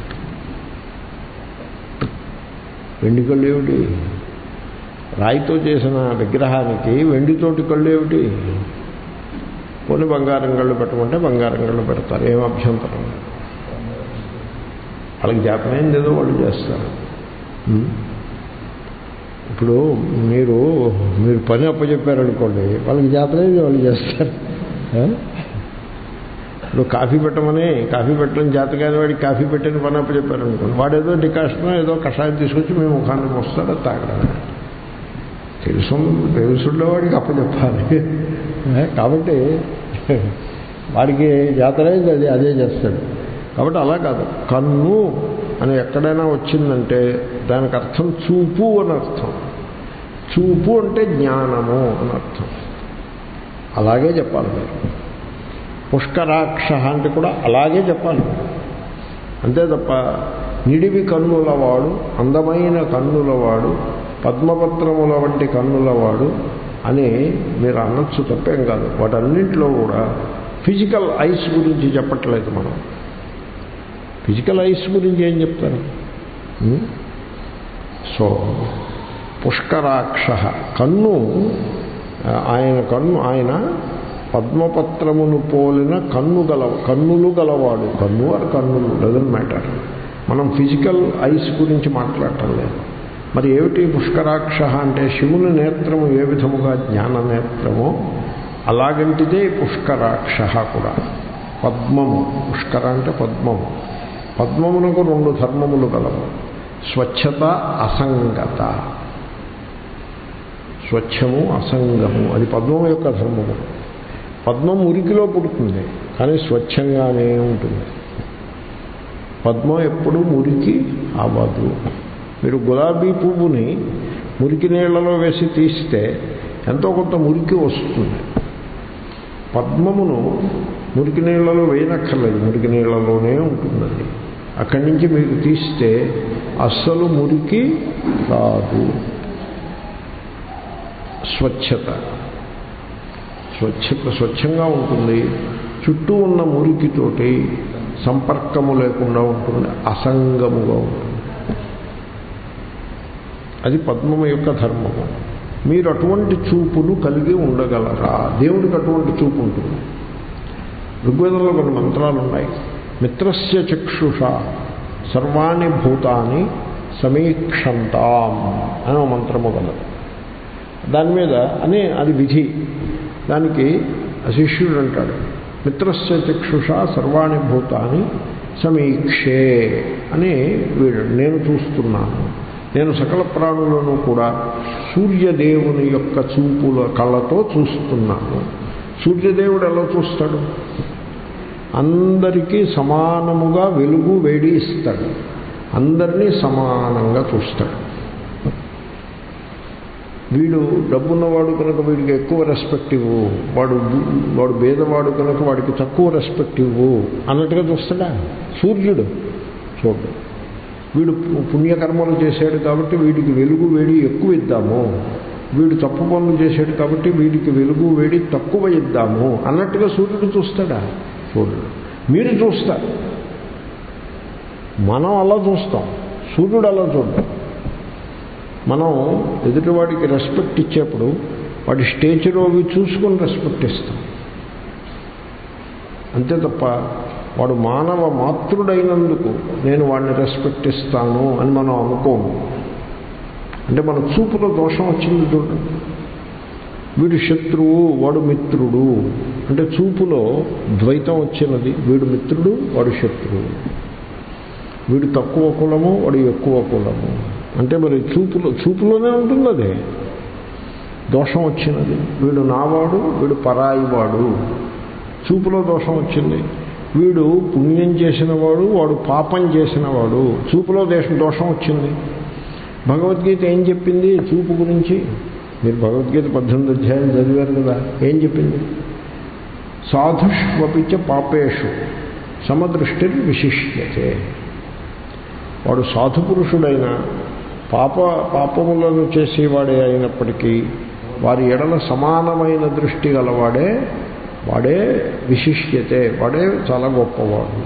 వెండి కళ్ళు ఏమిటి రాయితో చేసిన విగ్రహానికి వెండితోటి కళ్ళు ఏమిటి పోనీ బంగారం కళ్ళు పెట్టమంటే బంగారం కళ్ళు పెడతారు ఏం అభ్యంతరం లేదు. వాళ్ళకి జాతమైంది ఏదో వాళ్ళు చేస్తారు ఉం? ఇప్పుడు మీరు మీరు పని అప్పచెప్పారనుకోండి వాళ్ళకి జాతరైంది వాళ్ళు చేస్తారు ఆ? ఇప్పుడు కాఫీ పెట్టమని కాఫీ పెట్టడం చేత కాని వాడికి కాఫీ పెట్టని పని అప్పచెప్పారనుకోండి వాడు ఏదో డికాషన్ ఏదో కషాయం తీసుకొచ్చి మేము ముఖానికి వస్తాడు అది తాగడమే తెలుసు తెలుసుండేవాడికి అప్పచెప్పాలి ఏ? కాబట్టి వాడికి జాతరైంది అది అదే చేస్తాడు కాబట్టి అలా కాదు కన్ను అని ఎక్కడైనా వచ్చిందంటే దానికి అర్థం చూపు అని అర్థం చూపు అంటే జ్ఞానము అని అర్థం అలాగే చెప్పాలి మీరు పుష్కరాక్ష అంటే కూడా అలాగే చెప్పాలి అంతే తప్ప నిడివి కన్నులవాడు అందమైన కన్నులవాడు పద్మపత్రముల వంటి కన్నులవాడు అని మీరు అనొచ్చు తప్పేం కాదు వాటన్నింటిలో కూడా ఫిజికల్ ఐస్ గురించి చెప్పట్లేదు మనం ఫిజికల్ ఐస్ గురించి ఏం చెప్తారు ఉం? సో పుష్కరాక్ష కన్ను ఆ, ఆయన కన్ను ఆయన పద్మపత్రమును పోలిన కన్ను గల కన్నులు గలవాడు కన్ను ఆర్ కన్నులు డజన్ మ్యాటర్ మనం ఫిజికల్ ఐస్ గురించి మాట్లాడటం లేదు మరి ఏమిటి పుష్కరాక్ష అంటే శివుని నేత్రము ఏ విధముగా జ్ఞాన నేత్రమో అలాగంటిదే పుష్కరాక్ష కూడా పద్మము పుష్కర అంటే పద్మము పద్మమునకు రెండు ధర్మములు గలవు స్వచ్ఛత అసంగత స్వచ్ఛము అసంగము అది పద్మం యొక్క ధర్మము పద్మం మురికిలో పుడుతుంది కానీ స్వచ్ఛంగానే ఉంటుంది పద్మం ఎప్పుడు మురికి అవ్వదు మీరు గులాబీ పువ్వుని మురికి నీళ్లలో వేసి తీస్తే ఎంతో కొంత మురికి వస్తుంది పద్మమును మురికి నీళ్లలో వేయనక్కర్లేదు మురికి నీళ్లలోనే ఉంటుందండి అక్కడి నుంచి మీకు తీస్తే అస్సలు మురికి రాదు స్వచ్ఛత స్వచ్ఛత స్వచ్ఛంగా ఉంటుంది చుట్టూ ఉన్న మురికితోటి సంపర్కము లేకుండా ఉంటుంది అసంగముగా ఉంటుంది అది పద్మము యొక్క ధర్మము మీరు అటువంటి చూపును కలిగి ఉండగలరా దేవుడికి అటువంటి చూపు ఉంటుంది ఋగ్వేదంలో కొన్ని మంత్రాలు ఉన్నాయి మిత్రస్య చక్షుష సర్వాణి భూతాన్ని సమీక్షంతాం అని ఒక మంత్రము గలదు దాని మీద అని అది విధి దానికి శిష్యుడు అంటాడు మిత్రస్య చక్షుష సర్వాణి భూతాన్ని సమీక్షే అని వీడు నేను చూస్తున్నాను నేను సకల ప్రాణులను కూడా సూర్యదేవుని యొక్క చూపుల కళ్ళతో చూస్తున్నాను సూర్యదేవుడు ఎలా చూస్తాడు అందరికీ సమానముగా వెలుగు వేడి ఇస్తాడు అందరినీ సమానంగా చూస్తాడు వీడు డబ్బున్నవాడు కనుక వీడికి ఎక్కువ రెస్పెక్ట్ ఇవ్వు వాడు వాడు భేదవాడు కనుక వాడికి తక్కువ రెస్పెక్ట్ ఇవ్వు అన్నట్టుగా చూస్తాడా సూర్యుడు చూడు వీడు పుణ్యకర్మలు చేశాడు కాబట్టి వీడికి వెలుగు వేడి ఎక్కువ ఇద్దాము వీడు తప్పు పనులు చేశాడు కాబట్టి వీడికి వెలుగు వేడి తక్కువ ఇద్దాము అన్నట్టుగా సూర్యుడు చూస్తాడా చూడడు మీరు చూస్తారు మనం అలా చూస్తాం సూర్యుడు అలా చూడడం మనం ఎదుటివాడికి రెస్పెక్ట్ ఇచ్చేప్పుడు వాడి స్టేచర్ అవి చూసుకొని రెస్పెక్ట్ ఇస్తాం అంతే తప్ప వాడు మానవ మాతృడైనందుకు నేను వాడిని రెస్పెక్ట్ ఇస్తాను అని మనం అనుకోము అంటే మన చూపులో దోషం వచ్చింది చూడండి వీడు శత్రువు వాడు మిత్రుడు అంటే చూపులో ద్వైతం వచ్చినది వీడు మిత్రుడు వాడు శత్రువు వీడు తక్కువ కులము వాడు ఎక్కువ కులము అంటే మరి చూపులో చూపులోనే ఉంటుంది అదే దోషం వచ్చినది వీడు నావాడు వీడు పరాయివాడు చూపులో దోషం వచ్చింది వీడు పుణ్యం చేసినవాడు వాడు పాపం చేసినవాడు చూపులో దేశం దోషం వచ్చింది భగవద్గీత ఏం చెప్పింది చూపు గురించి మీరు భగవద్గీత పద్దెనిమిది అధ్యాయం చదివారు కదా ఏం చెప్పింది సాధుష్వపిచ పాపేషు సమదృష్టి విశిష్యతే వాడు సాధుపురుషుడైన పాప పాపములను చేసేవాడే అయినప్పటికీ వారి ఎడల సమానమైన దృష్టి గలవాడే వాడే విశిష్యతే వాడే చాలా గొప్పవాడు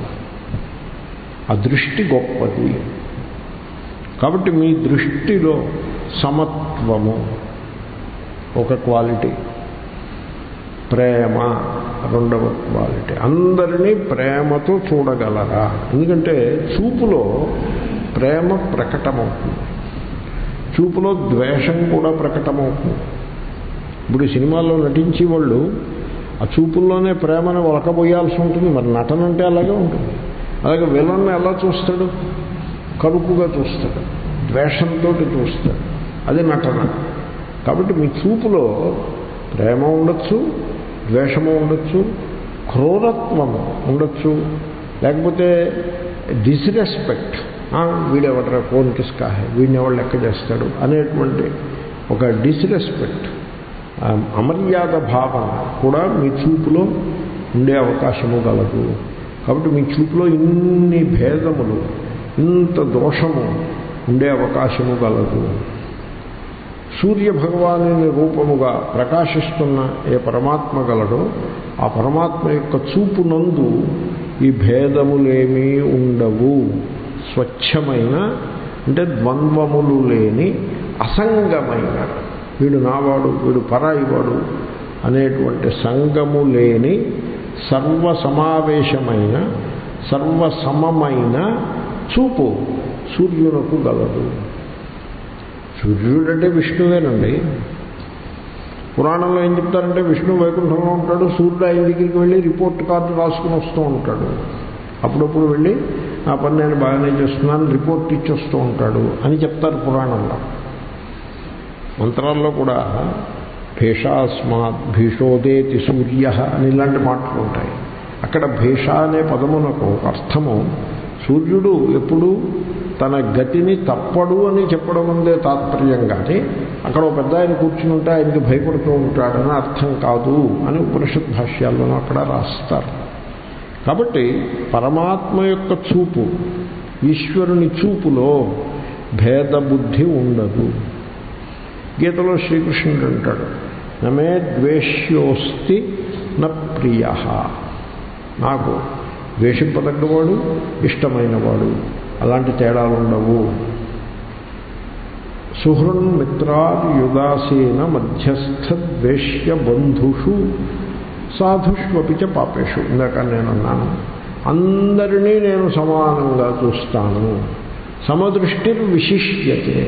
ఆ దృష్టి గొప్పది కాబట్టి మీ దృష్టిలో సమత్వము ఒక క్వాలిటీ ప్రేమ రెండవ క్వాలిటీ అందరినీ ప్రేమతో చూడగలరా ఎందుకంటే చూపులో ప్రేమ ప్రకటమవుతుంది చూపులో ద్వేషం కూడా ప్రకటమవుతుంది ఇప్పుడు ఈ సినిమాల్లో నటించే వాళ్ళు ఆ చూపుల్లోనే ప్రేమను ఒలకబోయాల్సి ఉంటుంది మరి నటన అంటే అలాగే ఉంటుంది అలాగే విలన్ని ఎలా చూస్తాడు కరుకుగా చూస్తాడు ద్వేషంతో చూస్తాడు అది నటన కాబట్టి మీ చూపులో ప్రేమ ఉండొచ్చు ద్వేషము ఉండొచ్చు క్రూరత్వము ఉండొచ్చు లేకపోతే డిస్రెస్పెక్ట్ వీడెవడరా ఫోన్ కిస్కా వీడిని ఎవడు లెక్క చేస్తాడు అనేటువంటి ఒక డిస్రెస్పెక్ట్ అమర్యాద భావన కూడా మీ చూపులో ఉండే అవకాశము గలదు కాబట్టి మీ చూపులో ఇన్ని భేదములు ఇంత దోషము ఉండే అవకాశము గలదు సూర్య భగవాను రూపముగా ప్రకాశిస్తున్న ఏ పరమాత్మ గలడో ఆ పరమాత్మ యొక్క చూపునందు ఈ భేదములేమీ ఉండవు స్వచ్ఛమైన అంటే ద్వంద్వములు లేని అసంగమైన వీడు నావాడు వీడు పరాయివాడు అనేటువంటి సంగము లేని సర్వ సమావేశమైన సర్వసమమైన చూపు సూర్యునకు గలదు సూర్యుడు అంటే విష్ణువేనండి పురాణంలో ఏం చెప్తారంటే విష్ణు వైకుంఠంలో ఉంటాడు సూర్యుడు ఆయన దగ్గరికి వెళ్ళి రిపోర్ట్ కార్డు రాసుకుని వస్తూ ఉంటాడు అప్పుడప్పుడు వెళ్ళి ఆ పని నేను బాగానే చేస్తున్నాను రిపోర్ట్ ఇచ్చి వస్తూ ఉంటాడు అని చెప్తారు పురాణంలో మంత్రాల్లో కూడా భేషాస్మాత్ భీషోదేతి సూర్య అని ఇలాంటి మాటలు ఉంటాయి అక్కడ భేష అనే పదమునకు అర్థము సూర్యుడు ఎప్పుడు తన గతిని తప్పడు అని చెప్పడం ఉందే తాత్పర్యం కానీ అక్కడ ఒక పెద్ద ఆయన కూర్చుని ఉంటే ఆయనకి భయపడుతూ ఉంటాడని అర్థం కాదు అని ఉపనిషత్ భాష్యాల్లోనూ అక్కడ రాస్తారు కాబట్టి పరమాత్మ యొక్క చూపు ఈశ్వరుని చూపులో భేదబుద్ధి ఉండదు గీతలో శ్రీకృష్ణుడు అంటాడు నమే ద్వేష్యోస్తి న ప్రియ నాకు ద్వేషింపదగ్గవాడు ఇష్టమైనవాడు అలాంటి తేడాలు ఉండవు సుహృన్ మిత్రార్యుదాసీన మధ్యస్థ ద్వేష్య బంధుషు సాధుష్వపి చ పాపేషు ఇందాక నేను అన్నాను అందరినీ నేను సమానంగా చూస్తాను సమదృష్టిర్ విశిష్యతే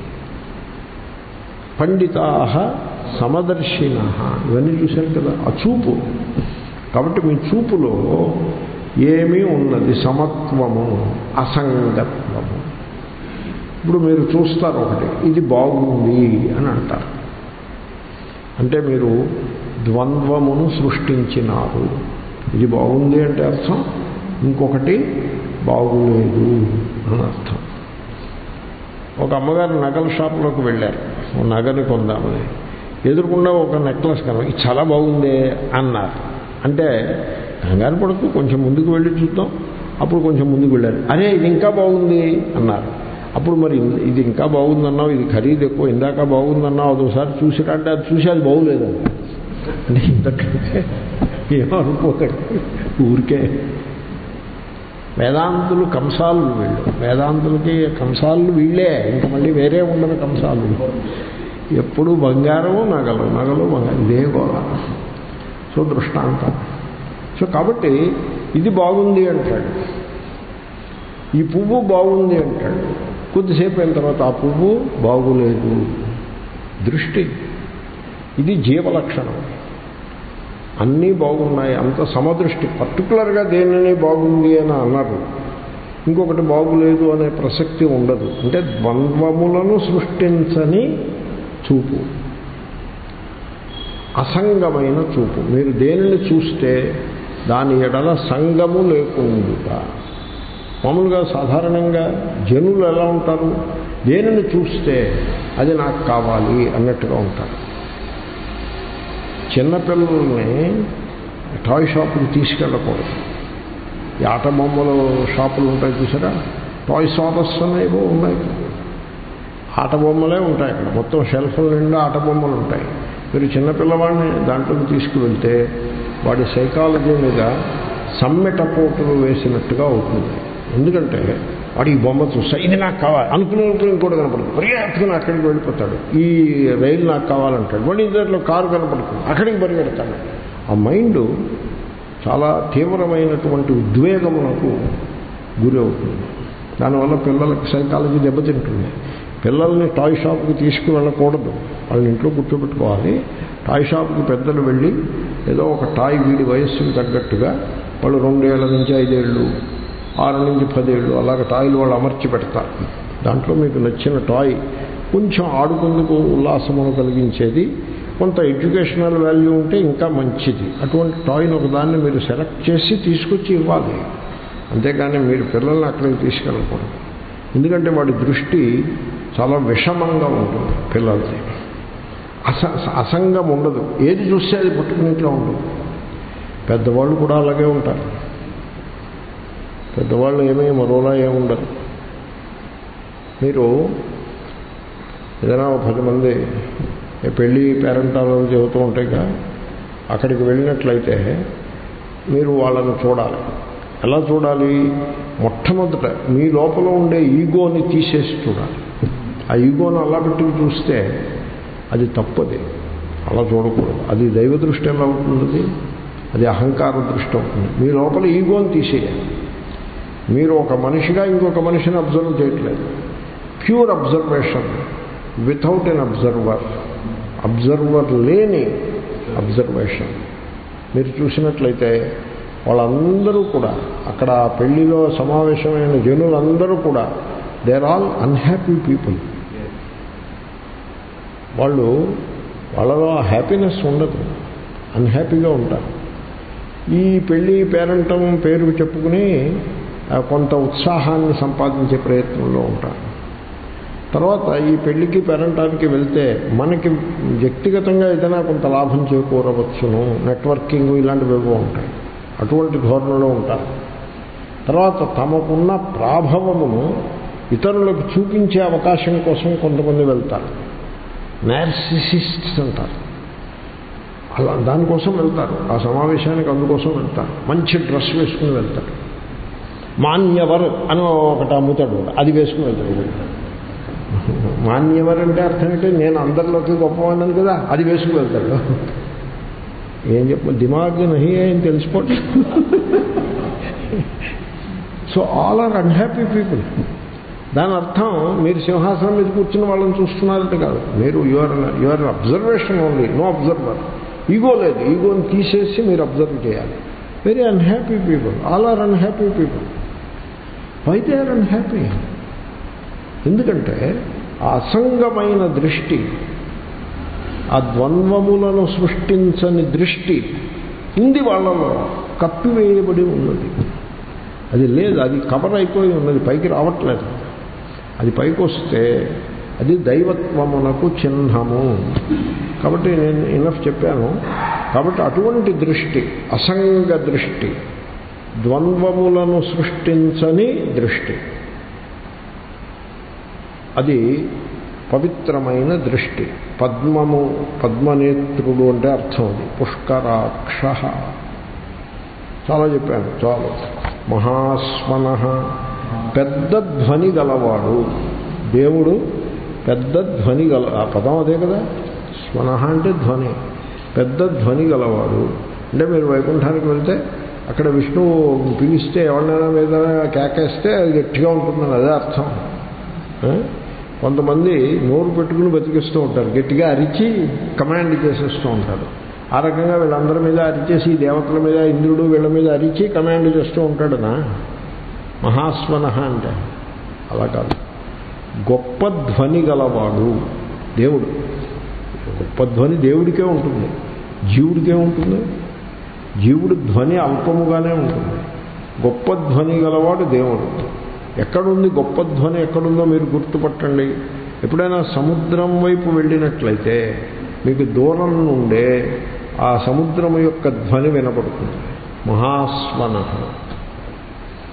పండితా సమదర్శిన ఇవన్నీ చూశారు కదా ఆ చూపు కాబట్టి మీ చూపులో ఏమీ ఉన్నది సమత్వము అసంగత్వము ఇప్పుడు మీరు చూస్తారు ఒకటి ఇది బాగుంది అని అంటారు అంటే మీరు ద్వంద్వమును సృష్టించినారు ఇది బాగుంది అంటే అర్థం ఇంకొకటి బాగులేదు అని అర్థం ఒక అమ్మగారు నగల షాప్లోకి వెళ్ళారు ఓ నగని కొందామని ఎదురుకుండా ఒక నెక్లెస్ కనుక ఇది చాలా బాగుందే అన్నారు అంటే కంగారు పడుతూ కొంచెం ముందుకు వెళ్ళి చూద్దాం అప్పుడు కొంచెం ముందుకు వెళ్ళారు అరే ఇది ఇంకా బాగుంది అన్నారు అప్పుడు మరి ఇది ఇంకా బాగుందన్నావు ఇది ఖరీదు ఎక్కువ ఇందాక బాగుందన్నావు అదోసారి చూసిరా అంటే అది చూసి అది బాగులేదండి అంటే ఇంతకంటే ఏమనుకోకండి ఊరికే వేదాంతులు కంసాలు వీళ్ళు వేదాంతులకి కంసాలు వీళ్ళే ఇంకా మళ్ళీ వేరే ఉండరు కంసాలు ఎప్పుడు బంగారము నగలు నగలు బంగారం ఇదే గోళ సో దృష్టాంతం సో కాబట్టి ఇది బాగుంది అంటాడు ఈ పువ్వు బాగుంది అంటాడు కొద్దిసేపు అయిన తర్వాత ఆ పువ్వు బాగులేదు దృష్టి ఇది జీవలక్షణం అన్నీ బాగున్నాయి అంత సమదృష్టి పర్టికులర్గా దేనిని బాగుంది అని అన్నారు ఇంకొకటి బాగులేదు అనే ప్రసక్తి ఉండదు అంటే ద్వంద్వములను సృష్టించని చూపు అసంగమైన చూపు మీరు దేనిని చూస్తే దాని ఎడల సంగము లేకుండా మామూలుగా సాధారణంగా జనులు ఎలా ఉంటారు దేనిని చూస్తే అది నాకు కావాలి అన్నట్టుగా ఉంటారు చిన్నపిల్లల్ని టాయ్ షాపుకి తీసుకెళ్ళకూడదు ఈ ఆట బొమ్మలు షాపులు ఉంటాయి చూసారా టాయ్ సారస్ అనేవో ఉన్నాయి ఆట బొమ్మలే ఉంటాయి అక్కడ మొత్తం షెల్ఫ్ల నిండా ఆట బొమ్మలు ఉంటాయి మీరు చిన్నపిల్లవాడిని దాంట్లోకి తీసుకువెళ్తే వాడి సైకాలజీ మీద సమ్మెటపోటులు వేసినట్టుగా అవుతుంది ఎందుకంటే వాడు ఈ బొమ్మ చూస్తా ఇది నాకు కావాలి అనుకునే ఇంకోటి కనపడుతుంది పరిగెత్తుకుని అక్కడికి వెళ్ళిపోతాడు ఈ రైలు నాకు కావాలంటాడు వాడి దాంట్లో కారు కనపడుతుంది అక్కడికి పరిగెడతాడు ఆ మైండ్ చాలా తీవ్రమైనటువంటి ఉద్వేగమునకు గురి అవుతుంది దానివల్ల పిల్లలకి సైకాలజీ దెబ్బతింటుంది పిల్లల్ని టాయ్ షాప్కి తీసుకువెళ్ళకూడదు వాళ్ళని ఇంట్లో కూర్చోబెట్టుకోవాలి టాయ్ షాప్కి పెద్దలు వెళ్ళి ఏదో ఒక టాయ్ వీడి వయస్సుకి తగ్గట్టుగా వాళ్ళు రెండేళ్ల నుంచి ఐదేళ్ళు ఆరు నుంచి పదేళ్ళు అలాగ టాయ్లు వాళ్ళు అమర్చి పెడతారు దాంట్లో మీకు నచ్చిన టాయ్ కొంచెం ఆడుకుందుకు ఉల్లాసమును కలిగించేది కొంత ఎడ్యుకేషనల్ వాల్యూ ఉంటే ఇంకా మంచిది అటువంటి టాయ్ని ఒకదాన్ని మీరు సెలెక్ట్ చేసి తీసుకొచ్చి ఇవ్వాలి అంతేకాని మీరు పిల్లల్ని అక్కడికి తీసుకెళ్ళకూడదు ఎందుకంటే వాడి దృష్టి చాలా విషమంగా ఉంటుంది పిల్లలది అస అసంగం ఉండదు ఏది చూస్తే అది పుట్టుకునేట్లా ఉండదు పెద్దవాళ్ళు కూడా అలాగే ఉంటారు పెద్దవాళ్ళు ఏమీ మరోలా ఏముండరు మీరు ఏదైనా ఒక పది మంది ఈ పెళ్ళి పేరెంటాలను చెబుతూ ఉంటాయిగా అక్కడికి వెళ్ళినట్లయితే మీరు వాళ్ళని చూడాలి ఎలా చూడాలి మొట్టమొదట మీ లోపల ఉండే ఈగోని తీసేసి చూడాలి ఆ ఈగోని అలా పెట్టి చూస్తే అది తప్పది అలా చూడకూడదు అది దైవ దృష్టి ఎలా అవుతుంది అది అహంకార దృష్టి అవుతుంది మీ లోపల ఈగోని తీసేయాలి మీరు ఒక మనిషిగా ఇంకొక మనిషిని అబ్జర్వ్ చేయట్లేదు pure observation without an observer observer లేని అబ్జర్వేషన్ మీరు చూసినట్లయితే వాళ్ళందరూ కూడా అక్కడ పెళ్లిలో సమావేశమైన జనులందరూ కూడా they are all unhappy people వాళ్ళు వాళ్ళలో హ్యాపీనెస్ ఉండదు అన్హ్యాపీగా ఉంటారు ఈ పెళ్ళి పేరంటం పేరు చెప్పుకుని కొంత ఉత్సాహాన్ని సంపాదించే ప్రయత్నంలో ఉంటారు తర్వాత ఈ పెళ్లికి పేరంటానికి వెళ్తే మనకి వ్యక్తిగతంగా ఏదైనా కొంత లాభం చేకూరవచ్చును నెట్వర్కింగ్ ఇలాంటివి ఏవో ఉంటాయి అటువంటి ధోరణిలో ఉంటారు తర్వాత తమకున్న ప్రాభవమును ఇతరులకు చూపించే అవకాశం కోసం కొంతమంది వెళ్తారు నార్సిసిస్ట్స్ అంటారు అలా దానికోసం వెళ్తారు ఆ సమావేశానికి అందుకోసం వెళ్తారు మంచి డ్రెస్ వేసుకుని వెళ్తారు మాన్యవర్ అని ఒకటి అమ్ముతాడు అది వేసుకుని వెళ్తాడు మాన్యవర్ అంటే అర్థం ఏంటి నేను అందరిలోకి గొప్పవాడిని కదా అది వేసుకుని వెళ్తాడు ఏం చెప్ప దిమాగ్ నహి అని తెలిసిపోతే so all are unhappy people దాని అర్థం మీరు సింహాసనం మీద కూర్చున్న వాళ్ళని చూస్తున్నారంటే కాదు మీరు your your observation only no observer ego లేదు ఈగోని తీసేసి మీరు అబ్జర్వ్ చేయాలి very unhappy people all are unhappy people why they are unhappy ఎందుకంటే ఆ అసంగమైన దృష్టి ఆ ద్వంద్వములను సృష్టించని దృష్టి ఉంది వాళ్ళలో కప్పివేయబడి ఉన్నది అది లేదు అది కవర్ అయిపోయి ఉన్నది పైకి రావట్లేదు అది పైకి వస్తే అది దైవత్వమునకు చిహ్నము కాబట్టి నేను ఇనఫ్ చెప్పాను కాబట్టి అటువంటి దృష్టి అసంగ దృష్టి ద్వంద్వములను సృష్టించని దృష్టి అది పవిత్రమైన దృష్టి పద్మము పద్మనేత్రుడు అంటే అర్థం అది పుష్కరాక్ష చాలా చెప్పాను చాలు మహాస్మన పెద్ద ధ్వని గలవాడు దేవుడు పెద్ద ధ్వని గల ఆ పదం అదే కదా స్మన అంటే ధ్వని పెద్ద ధ్వని గలవాడు అంటే మీరు వైకుంఠానికి వెళ్తే అక్కడ విష్ణువు పిలిస్తే ఎవరినైనా మీద కేకేస్తే అది గట్టిగా ఉంటుందని అదే అర్థం కొంతమంది నోరు పెట్టుకుని బతికిస్తూ ఉంటారు గట్టిగా అరిచి కమాండ్ చేసేస్తూ ఉంటారు ఆ రకంగా వీళ్ళందరి మీద అరిచేసి దేవతల మీద ఇంద్రుడు వీళ్ళ మీద అరిచి కమాండ్ చేస్తూ ఉంటాడనా మహాస్వన అంటే అలా కాదు గొప్ప ధ్వని గలవాడు దేవుడు గొప్ప ధ్వని దేవుడికే ఉంటుంది జీవుడికే ఉంటుంది జీవుడి ధ్వని అల్పముగానే ఉంటుంది గొప్ప ధ్వని గలవాడు దేవుడు ఎక్కడుంది గొప్ప ధ్వని ఎక్కడుందో మీరు గుర్తుపట్టండి ఎప్పుడైనా సముద్రం వైపు వెళ్ళినట్లయితే మీకు దూరం నుండే ఆ సముద్రం యొక్క ధ్వని వినపడుతుంది మహాస్వన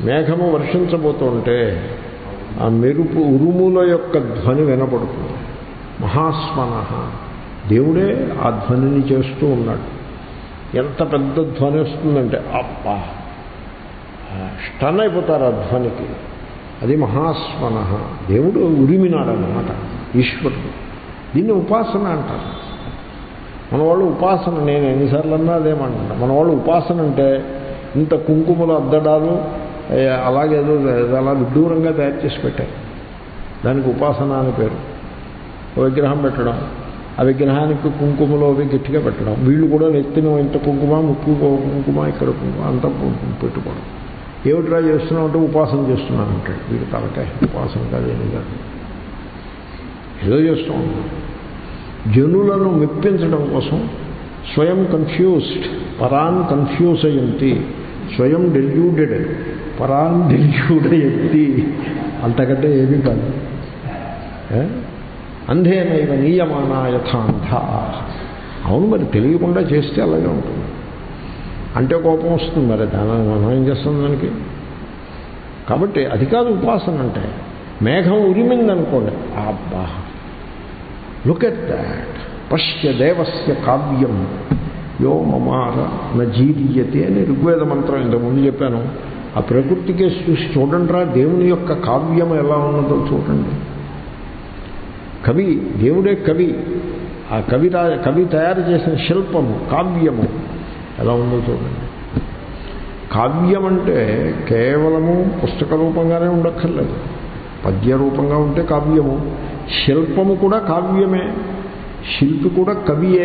మేఘము వర్షించబోతుంటే ఆ మెరుపు ఉరుముల యొక్క ధ్వని వినపడుతుంది మహాస్మన దేవుడే ఆ ధ్వనిని చేస్తూ ఉన్నాడు ఎంత పెద్ద ధ్వని వస్తుందంటే అబ్బా స్టన్ అయిపోతారు ఆ ధ్వనికి అది మహాస్మన దేవుడు ఉరిమినాడన్నమాట ఈశ్వరుడు దీన్ని ఉపాసన అంటారు మన వాళ్ళు ఉపాసన నేను ఎన్నిసార్లు అన్నా అదేమంటాను మన వాళ్ళు ఉపాసన అంటే ఇంత కుంకుమలు అద్దడాలు ఏ, అలాగేదో ఏదో అలా విడ్డూరంగా తయారు చేసి పెట్టారు దానికి ఉపాసన అని పేరు ఓ విగ్రహం పెట్టడం ఆ విగ్రహానికి కుంకుమలో అవి గట్టిగా పెట్టడం వీళ్ళు కూడా నెత్తిన ఇంత కుంకుమ ముక్కు కుంకుమ ఇక్కడ కుంకుమ అంతా కుంకుమ పెట్టుకోవడం ఏమిట్రా చేస్తున్నావు అంటే ఉపాసన చేస్తున్నాను అంటాడు వీడు తలకాయ ఉపాసన కాదు ఏమి కాదు ఏదో చేస్తూ ఉంటాం జనులను మెప్పించడం కోసం స్వయం కన్ఫ్యూజ్డ్ పరాన్ కన్ఫ్యూజ్ అయ్యింది స్వయం డెల్యూడెడ్ పరాన్ డెల్యూడ్ అయ్యింది అంతకంటే ఏమీ కాదు ఏ? అంధేనైవ నీయమానా యథాంధ అవును మరి తెలియకుండా చేస్తే అలాగే ఉంటుంది అంటే కోపం వస్తుంది మరి దాని మనం ఏం చేస్తాం దానికి కాబట్టి అది కాదు ఉపాసన అంటే మేఘం ఉరిమిందనుకోండి అబ్బా లుక్ ఎట్ దాట్ పశ్య దేవస్య కావ్యం యో మమార నజీరియతే అని ఋగ్వేద మంత్రం ఇంతకుముందు చెప్పాను ఆ ప్రకృతి కేసు చూసి చూడండిరా దేవుని యొక్క కావ్యం ఎలా ఉన్నదో చూడండి కవి దేవుడే కవి ఆ కవి రా- కవి తయారు చేసిన శిల్పము కావ్యము ఎలా ఉందో చూడండి కావ్యం అంటే కేవలము పుస్తక రూపంగానే ఉండక్కర్లేదు పద్య రూపంగా ఉంటే కావ్యము శిల్పము కూడా కావ్యమే శిల్పి కూడా కవియే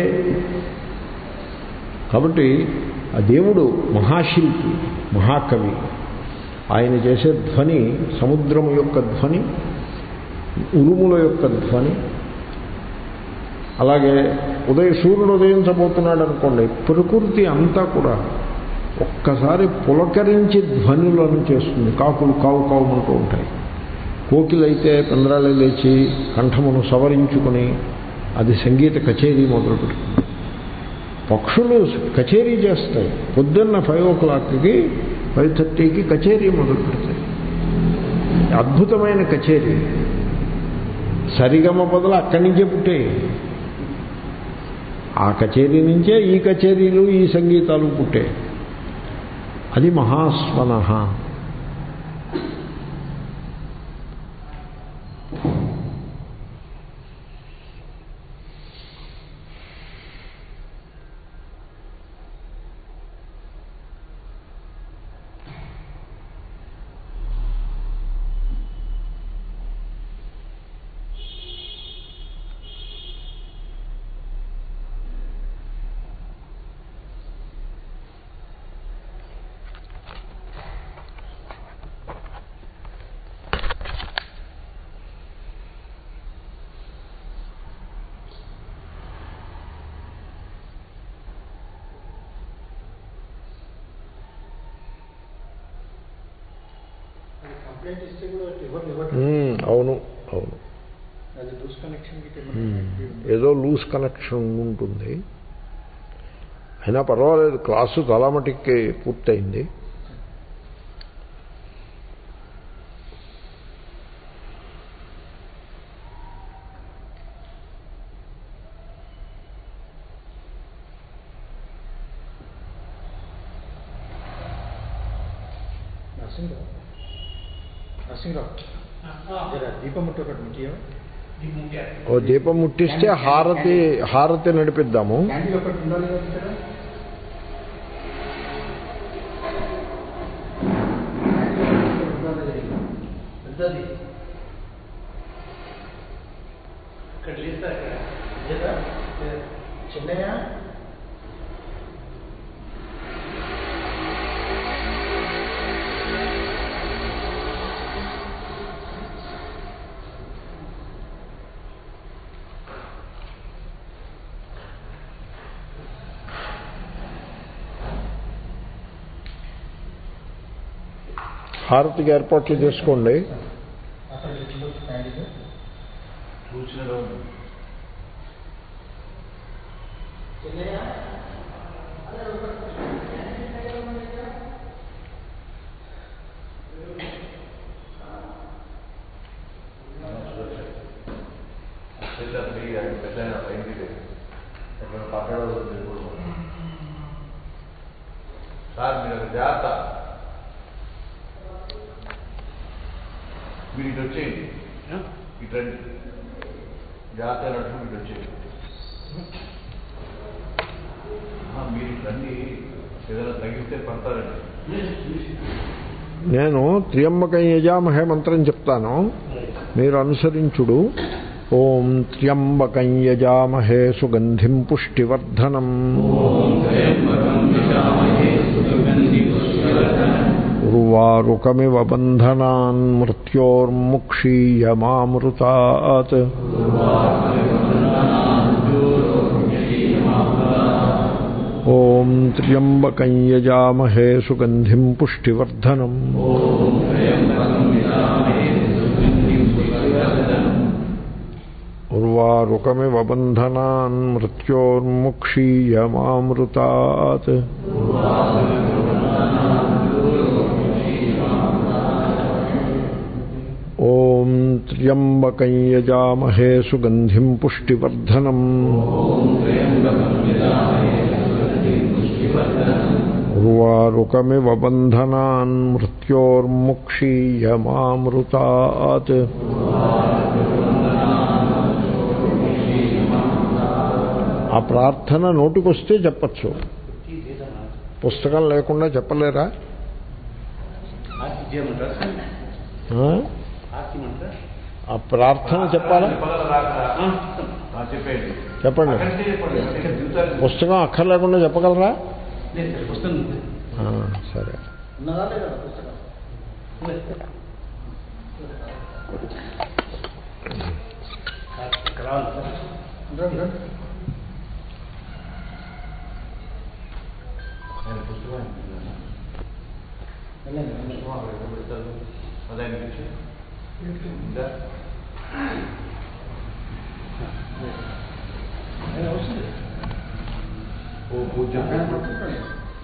కాబట్టి ఆ దేవుడు మహాశిల్పి మహాకవి ఆయన చేసే ధ్వని సముద్రము యొక్క ధ్వని ఉరుముల యొక్క ధ్వని అలాగే ఉదయ సూర్యుడు ఉదయించబోతున్నాడు అనుకోండి ప్రకృతి అంతా కూడా ఒక్కసారి పులకరించి ధ్వనులను చేస్తుంది కాకులు కావు కావుమంటూ ఉంటాయి కోకిలైతే పంద్రాలు లేచి కంఠమును సవరించుకుని అది సంగీత కచేరీ మొదలుపెడుతుంది పక్షులు కచేరీ చేస్తాయి పొద్దున్న ఫైవ్ ఓ క్లాక్కి ఫైవ్ థర్టీకి కచేరీ మొదలు పెడతాయి అద్భుతమైన కచేరీ సరిగమ బదులు అక్కడి నుంచే పుట్టాయి ఆ కచేరీ నుంచే ఈ కచేరీలు ఈ సంగీతాలు పుట్టాయి అది మహాస్వన అది కంప్లైంట్ ఇస్తే కూడా ఎవరు ఇవ్వరు ఉమ్, అవును అవును అది లూజ్ కనెక్షన్ కి ఉమ్, ఏదో లూజ్ కనెక్షన్ ఉంటుంది అయినా పర్వాలేదు క్లాసు చాలా మటుకి పూర్తయింది నరసింహరావు నరసింహరావు జర దీపం ముట్ట ఒకటి ముట్టియో ఓ దీపం ముట్టిస్తే హారతి హారతి నడిపిద్దాము క్యాండిల్ ఒకటి ఉండాలి కదా ఇక్కడ పెద్దది ఇక్కడ లేదు సార్ ఇక్కడ లేదా చెన్నయ్య హారతికి ఏర్పాట్లు చేసుకోండి అక్కడ తెచ్చిందో క్యాండిల్ కూర్చున్నాడు చెన్నయ్య చేస్తే అతనికి ఆయన పెద్ద ఆయన అయింది ఎక్కడ పక్కన సార్ మీరు ఒక జాగ్రత్త మీరు ఇటు వచ్చేయండి ఇటు రండి జాగ్రత్త నడుచు ఇటు వచ్చేయండి ఆ, మీరు ఇటు రండి ఏదైనా తగ్గిస్తే పడతారండి నేను త్ర్యంబకం యజామహే మంత్రం చెప్తాను మీరు అనుసరించుడు ఓం త్ర్యంబకం యజామహే సుగంధిం పుష్టివర్ధనం ఉర్వారుకమివ బంధనాన్ మృత్యోర్ముక్షీయమామృతాత్ ఓం త్ర్యంబకం యజామహే సుగంధిం పుష్టివర్ధనం ఉర్వారుకమివ బంధనాన్ మృత్యోర్ముక్షీయమామృతాత్ ఓం త్ర్యంబకం యజామహే సుగంధిం పుష్టివర్ధనం ఉర్వారుకమివ బంధనాన్ మృత్యోర్ముక్షీయమామృతాత్ ఆ ప్రార్థన నోటికొస్తే చెప్పచ్చు పుస్తకం లేకుండా చెప్పలేరా ఆ? ఆ ప్రార్థన చెప్పాలా చెప్పగలరా రాకరా? ఆ, చెప్పేయండి చెప్పండి అక్కడికే చెప్పండి అంటే జీవితాలు పుస్తకం అక్కర్లేకుండా చెప్పగలరా వస్తుంది ఆ, సరే ఉన్నదా లేదా పుస్తకం ఇక్కడ రావాలి సార్. రండి, రండి. ఆయన పుస్తకం ఆయన వెళ్ళండి, వెళ్ళండి. పుస్తకం అక్కడ ఎక్కడ పెడతారు? అది ఆయనకి ఇచ్చి. ఇంకా ఆయన వస్తుంది. ఓ పూజ ఆయన పట్టుకోండి.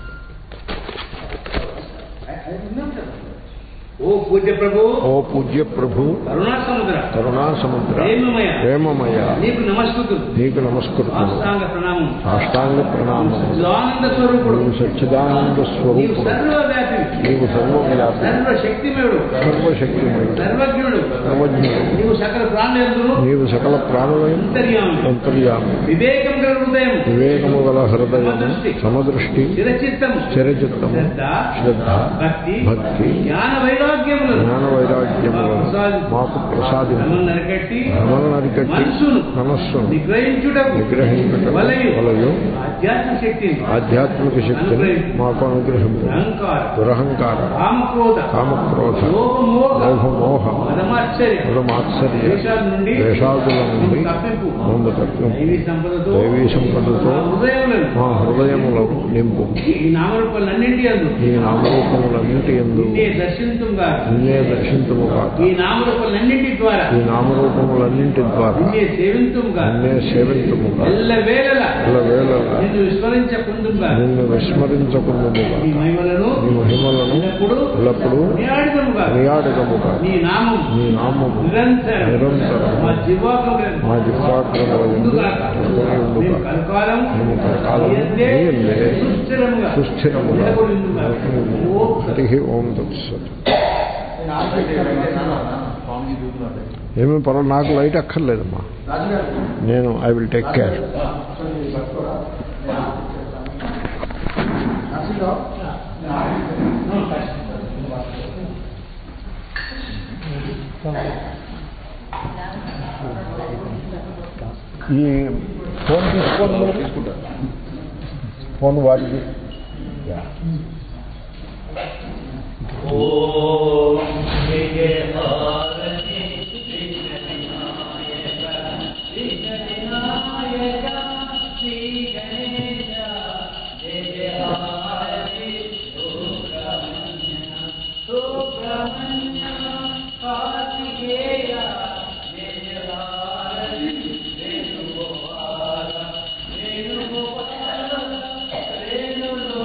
ఆయన- ఆయన విన్నాం కదా. ఓ పూజ్య ప్రభు ఓ పూజ్య ప్రభు కరుణా సముద్ర కరుణా సముద్ర ప్రేమమయ ప్రేమమయ నీకు నమస్కృతులు నీకు నమస్కృతులు సాష్టాంగ ప్రణామం సాష్టాంగ ప్రణామం ఆనంద స్వరూపుడు నీవు సచ్చిదానంద నీవు స్వరూపుడు సర్వవ్యాపి నీవు సర్వవ్యాపి సర్వశక్తిమయుడు సర్వశక్తిమయుడు సర్వజ్ఞుడు సర్వజ్ఞుడు నీవు సకల ప్రాణులందును నీవు సకల ప్రాణులైన అంతర్యామి అంతర్యామి వివేకం గల హృదయం వివేకము గల హృదయము సమదృష్టి చిరచిత్తం చిరచిత్తము శ్రద్ధ శ్రద్ధ భక్తి భక్తి జ్ఞాన వైరాగ్యములను జ్ఞాన వైరాగ్యములను మాకు ప్రసాదించు భ్రమను నరకట్టి భ్రమను నరికట్టి మనస్సును మనస్సును నిగ్రహించుటకు నిగ్రహించుట వలయు వలయు ఆధ్యాత్మ శక్తిని ఆధ్యాత్మిక శక్తిని మాకు అనుగ్రహింపు అహంకార దురహంకార కామక్రోధ కామక్రోధ లోభమోహ లోభమోహ మదమాశ్చర్య మృమాత్సర్య దేశాల నుండి దేశాదుల నుండి తప్పింపు ముందు తత్వం దైవీ సంపదతో దైవీ సంపదతో మా హృదయములను మా హృదయములను నింపు ఈ నామరూపాలన్నింటి అందు ఈ నామరూపములన్నింటి ఎందు నిన్నే దర్శించుగా నిన్నే దర్శింతుముగాక ఈ నామరూపాలన్నింటి ద్వారా ఈ నామరూపములన్నింటి ద్వారా నిన్నే సేవింతుగా నిన్నే సేవింతుముగా ఎల్ల వేళల వేళ నిన్ను విస్మరించకుందుగా నిన్ను విస్మరించకుందుముగా నీ మహిమలను నీ మహిమలను ఎల్లప్పుడూ ఎల్లప్పుడూ కొనియాడుదుముగా క్రియాడగముగా నీ నామం నీ నామము నిరంతరం నిరంతరం మా జీవాగ్రం మా జిహ్వాగ్రముల యందు ఉండుగాక నెలకొని మేము ఉండుగాక. కలకాలం మేము కలకాలం నీయందే నీయందే సుస్థిరముగా సుస్థిరముగా నిలబడి ఉండుగాక. ఓం హరి ఓం తత్సత్ నేను ఆలోచించాను. స్వామిజీ చూస్తున్నాడు ఏమీ పర్వాలేదు నాకు లైట్ అక్కర్లేదమ్మా రాజుగారు నేను ఐ విల్ టేక్ కేర్ ఒకసారి పట్టుకోరా. నరసింహరావు, నేను ఆలోచించాను. ఈ ఫోన్ తీసుకోండి మీరు. ఫోన్ వాడిది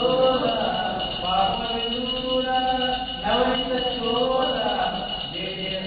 నవనిత చోర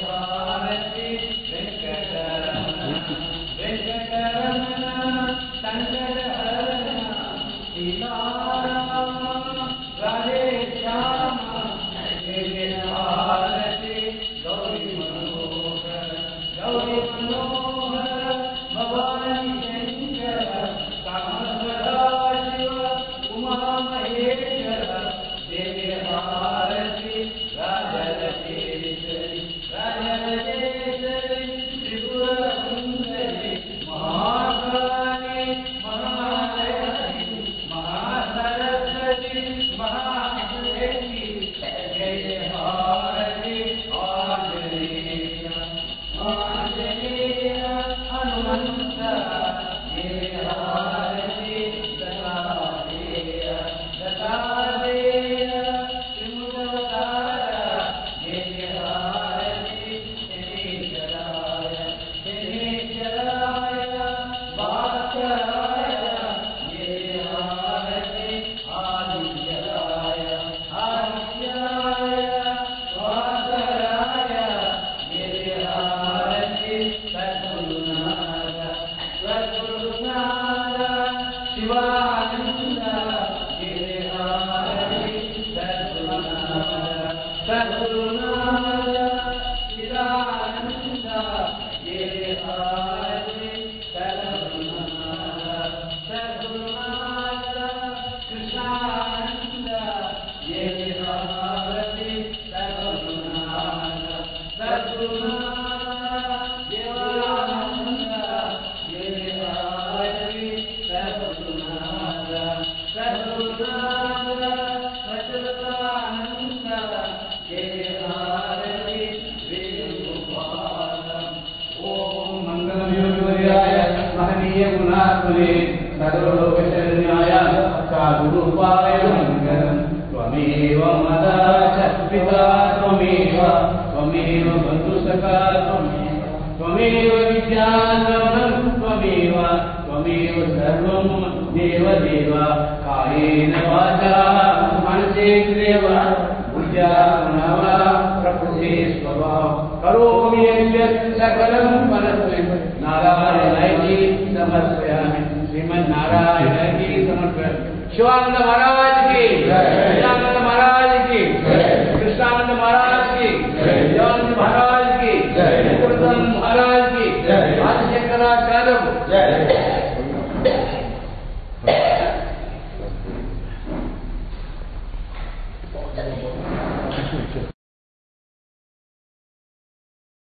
त्वमेव मदा शक्तिता त्वमेव त्वमेव बन्धुसखा त्वमेव त्वमेव विद्याधवनं त्वमेव त्वमेव सर्वं देव देव कायेन वाचा मनसेन्द्रियव बुद्ध्या पुनव प्रकृते स्वभाव करोमि यद्यत् सकलं परस्मै नारायणैः समर्पयामि श्रीमन्नारायणैः समर्पयामि शिवानंद महाराज की शिवानंद महाराज की कृष्णानंद महाराज की देवानंद महाराज की महाराज की आदिशंकराचार्य